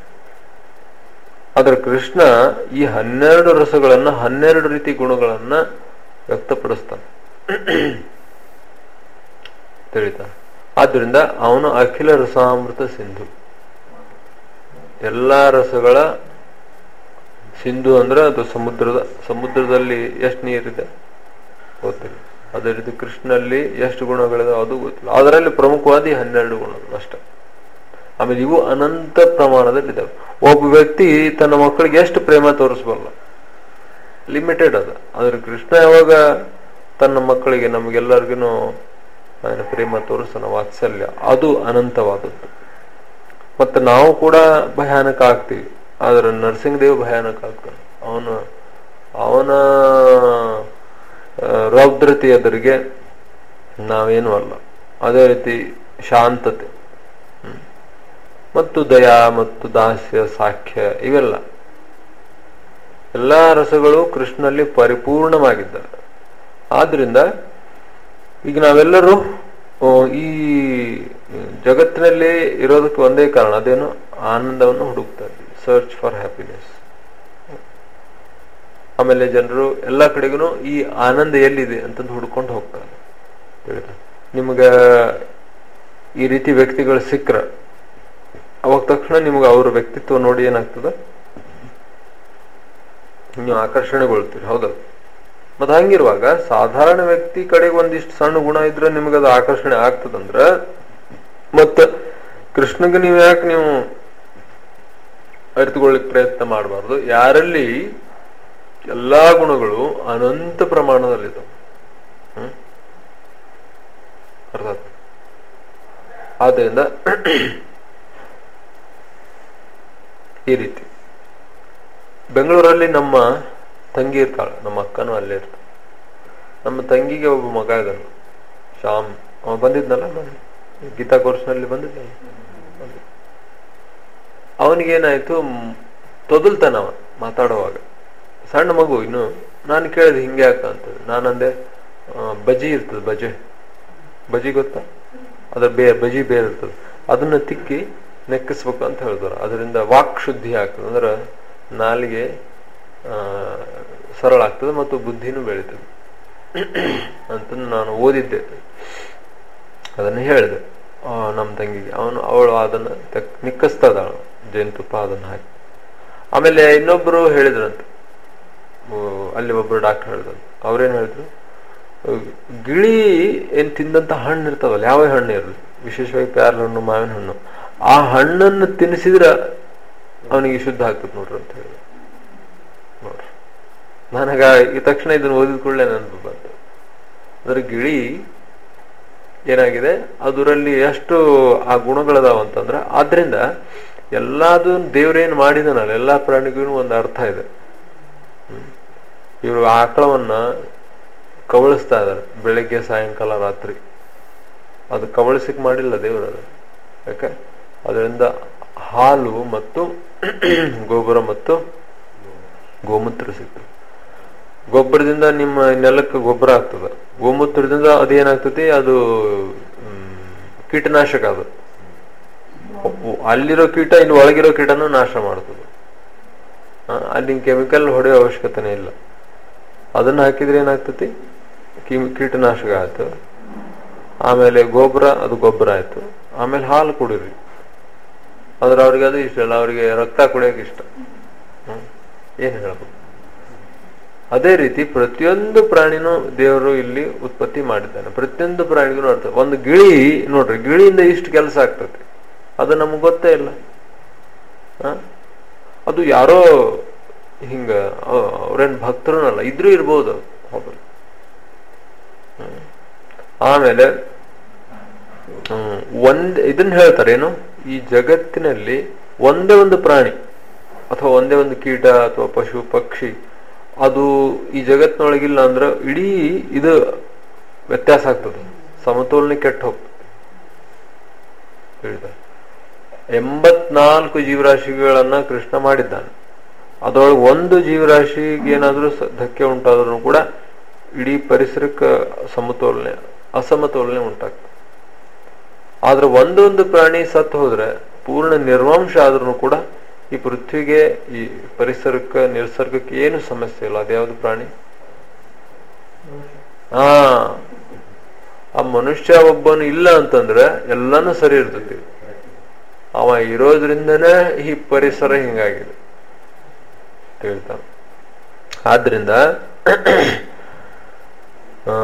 ಆದ್ರೆ ಕೃಷ್ಣ ಈ ಹನ್ನೆರಡು ರಸಗಳನ್ನ ಹನ್ನೆರಡು ರೀತಿ ಗುಣಗಳನ್ನ ವ್ಯಕ್ತಪಡಿಸ್ತಾನೆ ತಿಳಿತಾ ಆದ್ರಿಂದ ಅವನು ಅಖಿಲ ರಸಾಮೃತ ಸಿಂಧು ಎಲ್ಲಾ ರಸಗಳ ಸಿಂಧು ಅಂದ್ರೆ ಅದು ಸಮುದ್ರದ ಸಮುದ್ರದಲ್ಲಿ ಎಷ್ಟು ನೀರಿದೆ ಗೊತ್ತಿಲ್ಲ ಅದೇ ರೀತಿ ಕೃಷ್ಣಲ್ಲಿ ಎಷ್ಟು ಗುಣಗಳಿದೆ ಅದು ಗೊತ್ತಿಲ್ಲ ಅದರಲ್ಲಿ ಪ್ರಮುಖವಾದ ಈ ಹನ್ನೆರಡು ಗುಣಗಳು ಅಷ್ಟೇ ಆಮೇಲೆ ಇವು ಅನಂತ ಪ್ರಮಾಣದಲ್ಲಿದ್ದಾವೆ ಒಬ್ಬ ವ್ಯಕ್ತಿ ತನ್ನ ಮಕ್ಕಳಿಗೆ ಎಷ್ಟು ಪ್ರೇಮ ತೋರಿಸಬಲ್ಲ ಲಿಮಿಟೆಡ್ ಅದ ಆದ್ರೆ ಕೃಷ್ಣ ಯಾವಾಗ ತನ್ನ ಮಕ್ಕಳಿಗೆ ನಮಗೆಲ್ಲರಿಗೂ ఆయన ಪ್ರೇಮ ತೋರಿಸ್ತಾನ ವಾತ್ಸಲ್ಯ ಅದು ಅನಂತವಾದದ್ದು ಮತ್ತೆ ನಾವು ಕೂಡ ಭಯಾನಕ ಆಗ್ತೀವಿ ಆದ್ರೆ ನರಸಿಂಹದೇವ್ ಭಯಾನಕ ಆಗ್ತಾನೆ ಅವನು ಅವನ ಆ, ರೌದ್ರತೆ ಎದುರಿಗೆ ನಾವೇನು ಅಲ್ಲ ಅದೇ ರೀತಿ ಶಾಂತತೆ ಹ್ಮ್. ಮತ್ತು ದಯಾ ಮತ್ತು ದಾಸ್ಯ ಸಾಖ್ಯ ಇವೆಲ್ಲ ಎಲ್ಲಾ ರಸಗಳು ಕೃಷ್ಣನಲ್ಲಿ ಪರಿಪೂರ್ಣವಾಗಿದ್ದಾರೆ ಆದ್ರಿಂದ ಈಗ ನಾವೆಲ್ಲರೂ ಆ, ಈ ಜಗತ್ತಿನಲ್ಲಿ ಇರೋದಕ್ಕೆ ಒಂದೇ ಕಾರಣ ಅದೇನು ಆನಂದವನ್ನು ಹುಡುಕ್ತಾ ಇದ್ದೀವಿ ಸರ್ಚ್ ಫಾರ್ ಹ್ಯಾಪಿನೆಸ್ ಆಮೇಲೆ ಜನರು ಎಲ್ಲ ಕಡೆಗೂ ಈ ಆನಂದ ಎಲ್ಲಿದೆ ಅಂತಂದು ಹುಡ್ಕೊಂಡು ಹೋಗ್ತಾರೆ ತಿಳಿತಾ ನಿಮ್ಗ ಈ ರೀತಿ ವ್ಯಕ್ತಿಗಳು ಸಿಕ್ಕ್ರ ಅವಾಗ ತಕ್ಷಣ ನಿಮ್ಗೆ ಅವ್ರ ವ್ಯಕ್ತಿತ್ವ ನೋಡಿ ಏನಾಗ್ತದ ನೀವು ಆಕರ್ಷಣೆಗೊಳ್ತೀರಿ ಹೌದಲ್ಲ ಮತ್ ಹಂಗಿರುವಾಗ ಸಾಧಾರಣ ವ್ಯಕ್ತಿ ಕಡೆಗೆ ಒಂದಿಷ್ಟು ಸಣ್ಣ ಗುಣ ಇದ್ರೆ ನಿಮ್ಗೆ ಅದು ಆಕರ್ಷಣೆ ಆಗ್ತದಂದ್ರ ಮತ್ತ ಕೃಷ್ಣಗೆ ನೀವು ಯಾಕೆ ನೀವು ಅರಿತುಕೊಳ್ಳಿಕ್ ಪ್ರಯತ್ನ ಮಾಡಬಾರ್ದು ಯಾರಲ್ಲಿ ಎಲ್ಲಾ ಗುಣಗಳು ಅನಂತ ಪ್ರಮಾಣದಲ್ಲಿದ್ದಾವೆ ಹ್ಮ್ ಅರ್ಥ ಆಯ್ತಾ? ಆದ್ದರಿಂದ ಈ ರೀತಿ ಬೆಂಗಳೂರಲ್ಲಿ ನಮ್ಮ ತಂಗಿ ಇರ್ತಾಳೆ ನಮ್ಮ ಅಕ್ಕನೂ ಅಲ್ಲೇ ಇರ್ತಾಳೆ ನಮ್ಮ ತಂಗಿಗೆ ಒಬ್ಬ ಮಗ ಇದ್ದಾನೆ ಶ್ಯಾಮ್ ಅವ ಬಂದಿದ್ನಲ್ಲ ನಾನು ಗೀತಾ ಕೋರ್ಸ್ನಲ್ಲಿ ಬಂದಿದ್ದ ಅವನಿಗೇನಾಯ್ತು ತೊದಲ್ತಾನವ ಮಾತಾಡುವಾಗ ಸಣ್ಣ ಮಗು ಇನ್ನು ನಾನು ಕೇಳಿದೆ ಹಿಂಗೆ ಯಾಕ ಅಂತ ನಾನಂದೆ ಆ, ಬಜಿ ಇರ್ತದೆ ಬಜೆ ಬಜಿ ಗೊತ್ತಾ ಅದ್ರ ಬೇ ಬಜಿ ಬೇರೆ ಇರ್ತದೆ ಅದನ್ನ ತಿಕ್ಕಿ ನೆಕ್ಕಿಸ್ಬೇಕು ಅಂತ ಹೇಳಿದ್ರು ಅದರಿಂದ ವಾಕ್ ಶುದ್ಧಿ ಆಗ್ತದೆ ಅಂದ್ರೆ ನಾಲಿಗೆ ಆ, ಸರಳ ಆಗ್ತದೆ ಮತ್ತು ಬುದ್ಧಿನೂ ಬೆಳೀತದೆ ಅಂತ ನಾನು ಓದಿದ್ದೆ ಅದನ್ನು ಹೇಳಿದೆ ಆ, ನಮ್ಮ ತಂಗಿಗೆ ಅವನು ಅವಳು ಅದನ್ನ ತೆಕ್- ನಿಕ್ಕಸ್ತಾ ಇದ್ದಾಳು ಜೇನುತುಪ್ಪ ಅದನ್ನ ಹಾಕಿ ಆಮೇಲೆ ಇನ್ನೊಬ್ರು ಹೇಳಿದ್ರಂತೆ ಓ, ಅಲ್ಲಿ ಒಬ್ರು ಡಾಕ್ಟರ್ ಹೇಳಿದ್ರು ಅವ್ರೇನ್ ಹೇಳಿದ್ರು ಅಹ್, ಗಿಳಿ ಏನ್ ತಿಂದಂತ ಹಣ್ಣು ಇರ್ತಾವಲ್ಲ ಯಾವ ಹಣ್ಣು ಇರಲಿ ವಿಶೇಷವಾಗಿ ಪ್ಯಾರ ಹಣ್ಣು ಮಾವಿನ ಹಣ್ಣು ಆ ಹಣ್ಣನ್ನು ತಿನ್ನಿಸಿದ್ರ ಅವನಿಗೆ ಶುದ್ಧ ಆಗ್ತದೆ ನೋಡ್ರಿ ಅಂತ ಹೇಳಿ ನೋಡ್ರಿ ನನಗ ಈ ತಕ್ಷಣ ಇದನ್ನ ಓದಿದ ಕೂಡಲೇ ನೆನಪು ಬಂತು ಅಂದ್ರೆ ಗಿಳಿ ಏನಾಗಿದೆ ಅದರಲ್ಲಿ ಎಷ್ಟು ಆ ಗುಣಗಳದಾವ ಅಂತಂದ್ರೆ ಆದ್ರಿಂದ ಎಲ್ಲಾದು ದೇವ್ರೇನ್ ಮಾಡಿದನಲ್ಲ ಎಲ್ಲಾ ಪ್ರಾಣಿಗೂ ಒಂದು ಅರ್ಥ ಇದೆ ಇವರು ಆಕಳವನ್ನ ಕವಳಿಸ್ತಾ ಇದಾರೆ ಬೆಳಿಗ್ಗೆ ಸಾಯಂಕಾಲ ರಾತ್ರಿ ಅದು ಕವಳಿಸಿಕ್ ಮಾಡಿಲ್ಲ ದೇವರು ಅದು ಯಾಕೆ ಅದರಿಂದ ಹಾಲು ಮತ್ತು ಗೊಬ್ಬರ ಮತ್ತು ಗೋಮೂತ್ರ ಸಿಗ್ತದೆ ಗೊಬ್ಬರದಿಂದ ನಿಮ್ಮ ನೆಲಕ್ಕೆ ಗೊಬ್ಬರ ಆಗ್ತದೆ ಗೋಮೂತ್ರದಿಂದ ಅದೇನಾಗ್ತದೆ ಅದು ಮ್, ಕೀಟನಾಶಕ ಅದು ಅಲ್ಲಿರೋ ಕೀಟ ಇಲ್ಲಿ ಒಳಗಿರೋ ಕೀಟನೂ ನಾಶ ಮಾಡ್ತದೆ ಆ, ಅಲ್ಲಿ ಕೆಮಿಕಲ್ ಹೊಡೆಯೋ ಅವಶ್ಯಕತೆನೇ ಇಲ್ಲ ಅದನ್ನ ಹಾಕಿದ್ರೆ ಏನಾಗ್ತತಿ ಕಿ- ಕೀಟನಾಶಕ ಆಯ್ತು ಆಮೇಲೆ ಗೊಬ್ಬರ ಅದು ಗೊಬ್ಬರ ಆಯ್ತು ಆಮೇಲೆ ಹಾಲು ಕುಡೀರಿ ಆದ್ರೆ ಅವ್ರಿಗೆ ಅದು ಇಷ್ಟ ಇಲ್ಲ ಅವ್ರಿಗೆ ರಕ್ತ ಕುಡಿಯೋಕೆ ಇಷ್ಟ ಹ್ಮ್ ಏನ್ ಹೇಳ್ಬೇಕು ಅದೇ ರೀತಿ ಪ್ರತಿಯೊಂದು ಪ್ರಾಣಿನೂ ದೇವರು ಇಲ್ಲಿ ಉತ್ಪತ್ತಿ ಮಾಡಿದ್ದಾನೆ ಪ್ರತಿಯೊಂದು ಪ್ರಾಣಿಗೂ ಅರ್ಥ ಒಂದು ಗಿಳಿ ನೋಡ್ರಿ ಗಿಳಿಯಿಂದ ಇಷ್ಟು ಕೆಲಸ ಆಗ್ತದೆ ಅದು ನಮ್ಗೆ ಗೊತ್ತೇ ಇಲ್ಲ ಆ? ಅದು ಯಾರೋ ಹಿಂಗ ಅ- ಅವ್ರೇನ್ ಭಕ್ತರನಲ್ಲ ಇದ್ರೂ ಇರ್ಬೋದು ಹೌದು ಹ್ಮ್. ಆಮೇಲೆ ಹ್ಮ್, ಒಂದ್ ಇದನ್ನ ಹೇಳ್ತಾರೆ ಏನು ಈ ಜಗತ್ತಿನಲ್ಲಿ ಒಂದೇ ಒಂದು ಪ್ರಾಣಿ ಅಥವಾ ಒಂದೇ ಒಂದು ಕೀಟ ಅಥವಾ ಪಶು ಪಕ್ಷಿ ಅದು ಈ ಜಗತ್ತಿನೊಳಗಿಲ್ಲ ಅಂದ್ರೆ ಇಡೀ ಇದು ವ್ಯತ್ಯಾಸ ಆಗ್ತದೆ ಸಮತೋಲನೆ ಕೆಟ್ಟ ಹೋಗ್ತದೆ ಹೇಳ್ತಾರೆ ಎಂಬತ್ನಾಲ್ಕು ಜೀವರಾಶಿಗಳನ್ನ ಕೃಷ್ಣ ಮಾಡಿದ್ದಾನೆ ಅದರೊಳಗೆ ಒಂದು ಜೀವರಾಶಿಗೆ ಏನಾದ್ರೂ ಸ- ಧಕ್ಕೆ ಉಂಟಾದ್ರೂ ಕೂಡ ಇಡೀ ಪರಿಸರಕ್ಕೆ ಸಮತೋಲನೆ ಅಸಮತೋಲನೆ ಉಂಟಾಗ್ತದೆ ಆದ್ರೆ ಒಂದೊಂದು ಪ್ರಾಣಿ ಸತ್ತು ಹೋದ್ರೆ ಪೂರ್ಣ ನಿರ್ವಂಶ ಆದ್ರೂ ಕೂಡ ಈ ಪೃಥ್ವಿಗೆ ಈ ಪರಿಸರಕ್ಕೆ ನಿಸರ್ಗಕ್ಕೆ ಏನು ಸಮಸ್ಯೆ ಇಲ್ಲ ಅದ್ಯಾವ್ದು ಪ್ರಾಣಿ ಹಾ ಆ ಮನುಷ್ಯ ಒಬ್ಬನು ಇಲ್ಲ ಅಂತಂದ್ರೆ ಎಲ್ಲಾನು ಸರಿ ಇರ್ತೈತಿ ಅವ ಇರೋದ್ರಿಂದನೇ ಈ ಪರಿಸರ ಹಿಂಗಾಗಿದೆ ಅಂತ ಹೇಳ್ತಾನೆ ಆದ್ರಿಂದ ಆ,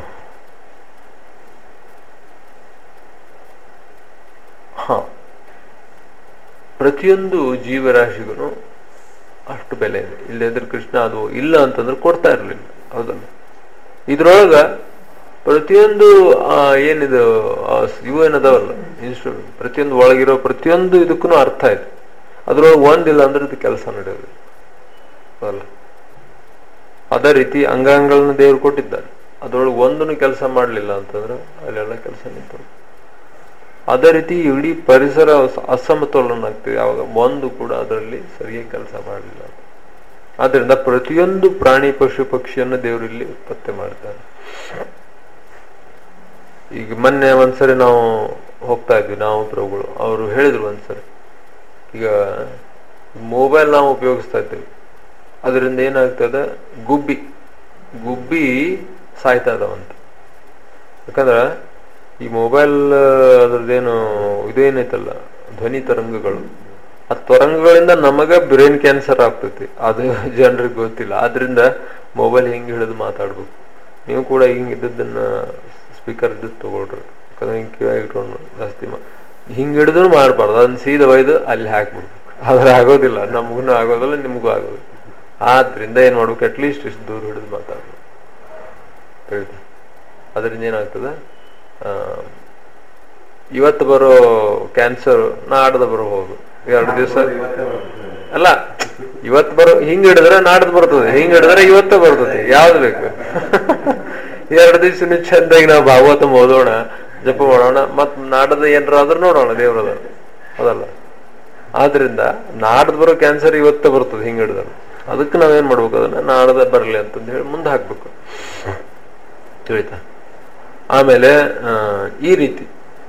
ಹ ಪ್ರತಿಯೊಂದು ಜೀವರಾಶಿಗೂ ಅಷ್ಟು ಬೆಲೆ ಇದೆ ಇಲ್ಲದ್ರೆ ಕೃಷ್ಣ ಅದು ಇಲ್ಲ ಅಂತಂದ್ರೆ ಕೊಡ್ತಾ ಇರ್ಲಿಲ್ಲ ಹೌದಲ್ಲ ಇದ್ರೊಳಗ ಪ್ರತಿಯೊಂದು ಆ, ಏನಿದು ಆ, ಇವು ಏನದಾವಲ್ಲ ಇನ್ಸ್ಟ್ರೂಮೆಂಟ್ ಪ್ರತಿಯೊಂದು ಒಳಗಿರೋ ಪ್ರತಿಯೊಂದು ಇದಕ್ಕೂ ಅರ್ಥ ಇದೆ ಅದ್ರೊಳಗೆ ಒಂದಿಲ್ಲ ಅಂದ್ರೆ ಇದು ಕೆಲಸ ನಡೆಯೋದು ಅಲ್ಲ ಅದೇ ರೀತಿ ಅಂಗಾಂಗಗಳನ್ನ ದೇವರು ಕೊಟ್ಟಿದ್ದಾರೆ ಅದ್ರೊಳಗೆ ಒಂದನ್ನು ಕೆಲಸ ಮಾಡಲಿಲ್ಲ ಅಂತಂದ್ರೆ ಅಲ್ಲೆಲ್ಲ ಕೆಲಸ ನಿಂತು ಅದೇ ರೀತಿ ಇಡೀ ಪರಿಸರ ಅಸ- ಅಸಮತೋಲನ ಆಗ್ತದೆ ಯಾವಾಗ ಒಂದು ಕೂಡ ಅದರಲ್ಲಿ ಸರಿಯಾಗಿ ಕೆಲಸ ಮಾಡಲಿಲ್ಲ ಆದ್ರಿಂದ ಪ್ರತಿಯೊಂದು ಪ್ರಾಣಿ ಪಶು ಪಕ್ಷಿಯನ್ನು ದೇವರು ಇಲ್ಲಿ ಉತ್ಪತ್ತಿ ಮಾಡ್ತಾರೆ ಈಗ ಮೊನ್ನೆ ಒಂದ್ಸರಿ ನಾವು ಹೋಗ್ತಾ ಇದ್ವಿ ನಾವು ಪ್ರಭುಗಳು ಅವರು ಹೇಳಿದ್ರು ಒಂದ್ಸರಿ ಈಗ ಮೊಬೈಲ್ ನಾವು ಉಪಯೋಗಿಸ್ತಾ ಇದ್ದೀವಿ ಅದರಿಂದ ಏನಾಗ್ತದೆ ಗುಬ್ಬಿ ಗುಬ್ಬಿ ಸಾಯ್ತಾ ಇದಾವಂತ ಯಾಕಂದ್ರೆ ಈ ಮೊಬೈಲ್ ಅದ್ರದ್ದೇನು ಇದೇನೈತಲ್ಲ ಧ್ವನಿ ತರಂಗಗಳು ಆ ತರಂಗಗಳಿಂದ ನಮಗ ಬ್ರೈನ್ ಕ್ಯಾನ್ಸರ್ ಆಗ್ತೈತಿ ಅದು ಜನರಿಗೆ ಗೊತ್ತಿಲ್ಲ ಆದ್ರಿಂದ ಮೊಬೈಲ್ ಹಿಂಗ್ ಹಿಡಿದು ಮಾತಾಡ್ಬೇಕು ನೀವು ಕೂಡ ಹಿಂಗ್ ಇದ್ದದನ್ನ ಸ್ಪೀಕರ್ ಇದ್ದದ್ದು ತಗೊಳ್ರಿ ಯಾಕಂದ್ರೆ ಹಿಂಗ್ ಕಿವಿಯಾಗ ಇಟ್ಕೊಂಡು ಜಾಸ್ತಿ ಮಾ ಹಿಂಗ್ ಹಿಡಿದ್ರು ಮಾಡಬಾರ್ದು ಅದನ್ನ ಸೀದಾ ಒಯ್ದು ಅಲ್ಲಿ ಹಾಕ್ಬಿಡ್ಬೇಕು ಆದ್ರೆ ಆಗೋದಿಲ್ಲ ನಮಗೂ ಆಗೋದಿಲ್ಲ ನಿಮಗೂ ಆಗೋದಿಲ್ಲ ಆದ್ರಿಂದ ಏನ್ ಮಾಡ್ಬೇಕು ಅಟ್ಲೀಸ್ಟ್ ಇಷ್ಟು ದೂರ ಹಿಡಿದು ಮಾತಾಡ್ಬೇಕು ಹೇಳ್ತೀನಿ ಅದರಿಂದ ಏನಾಗ್ತದೆ ಆ, ಇವತ್ತು ಬರೋ ಕ್ಯಾನ್ಸರ್ ನಾಡ್ದು ಬರಬಹುದು ಎರಡು ದಿವಸ ಅಲ್ಲ ಇವತ್ತು ಬರೋ ಹಿಂಗ್ ಹಿಡಿದ್ರೆ ನಾಡ್ದು ಬರ್ತದೆ ಹಿಂಗ್ ಹಿಡಿದ್ರೆ ಇವತ್ತೇ ಬರ್ತದೆ ಯಾವ್ದು ಬೇಕು ಎರಡು ದಿವಸ ಚಂದಾಗಿ ನಾವು ಭಾಗವತ ಓದೋಣ ಜಪ ಮಾಡೋಣ ಮತ್ ನಾಡದ ಏನಾದ್ರೂ ನೋಡೋಣ ದೇವ್ರದ ಅದಲ್ಲ ಆದ್ರಿಂದ ನಾಡ್ದು ಬರೋ ಕ್ಯಾನ್ಸರ್ ಇವತ್ತೇ ಬರ್ತದೆ ಹಿಂಗ್ ಹಿಡಿದ್ರೆ ಅದಕ್ಕೆ ನಾವೇನ್ ಮಾಡ್ಬೇಕು ಅದನ್ನ ನಾಡದ ಬರಲಿ ಅಂತಂದು ಹೇಳಿ ಮುಂದೆ ಹಾಕ್ಬೇಕು ತಿಳಿತಾ ಆಮೇಲೆ ಆ, ಈ ರೀತಿ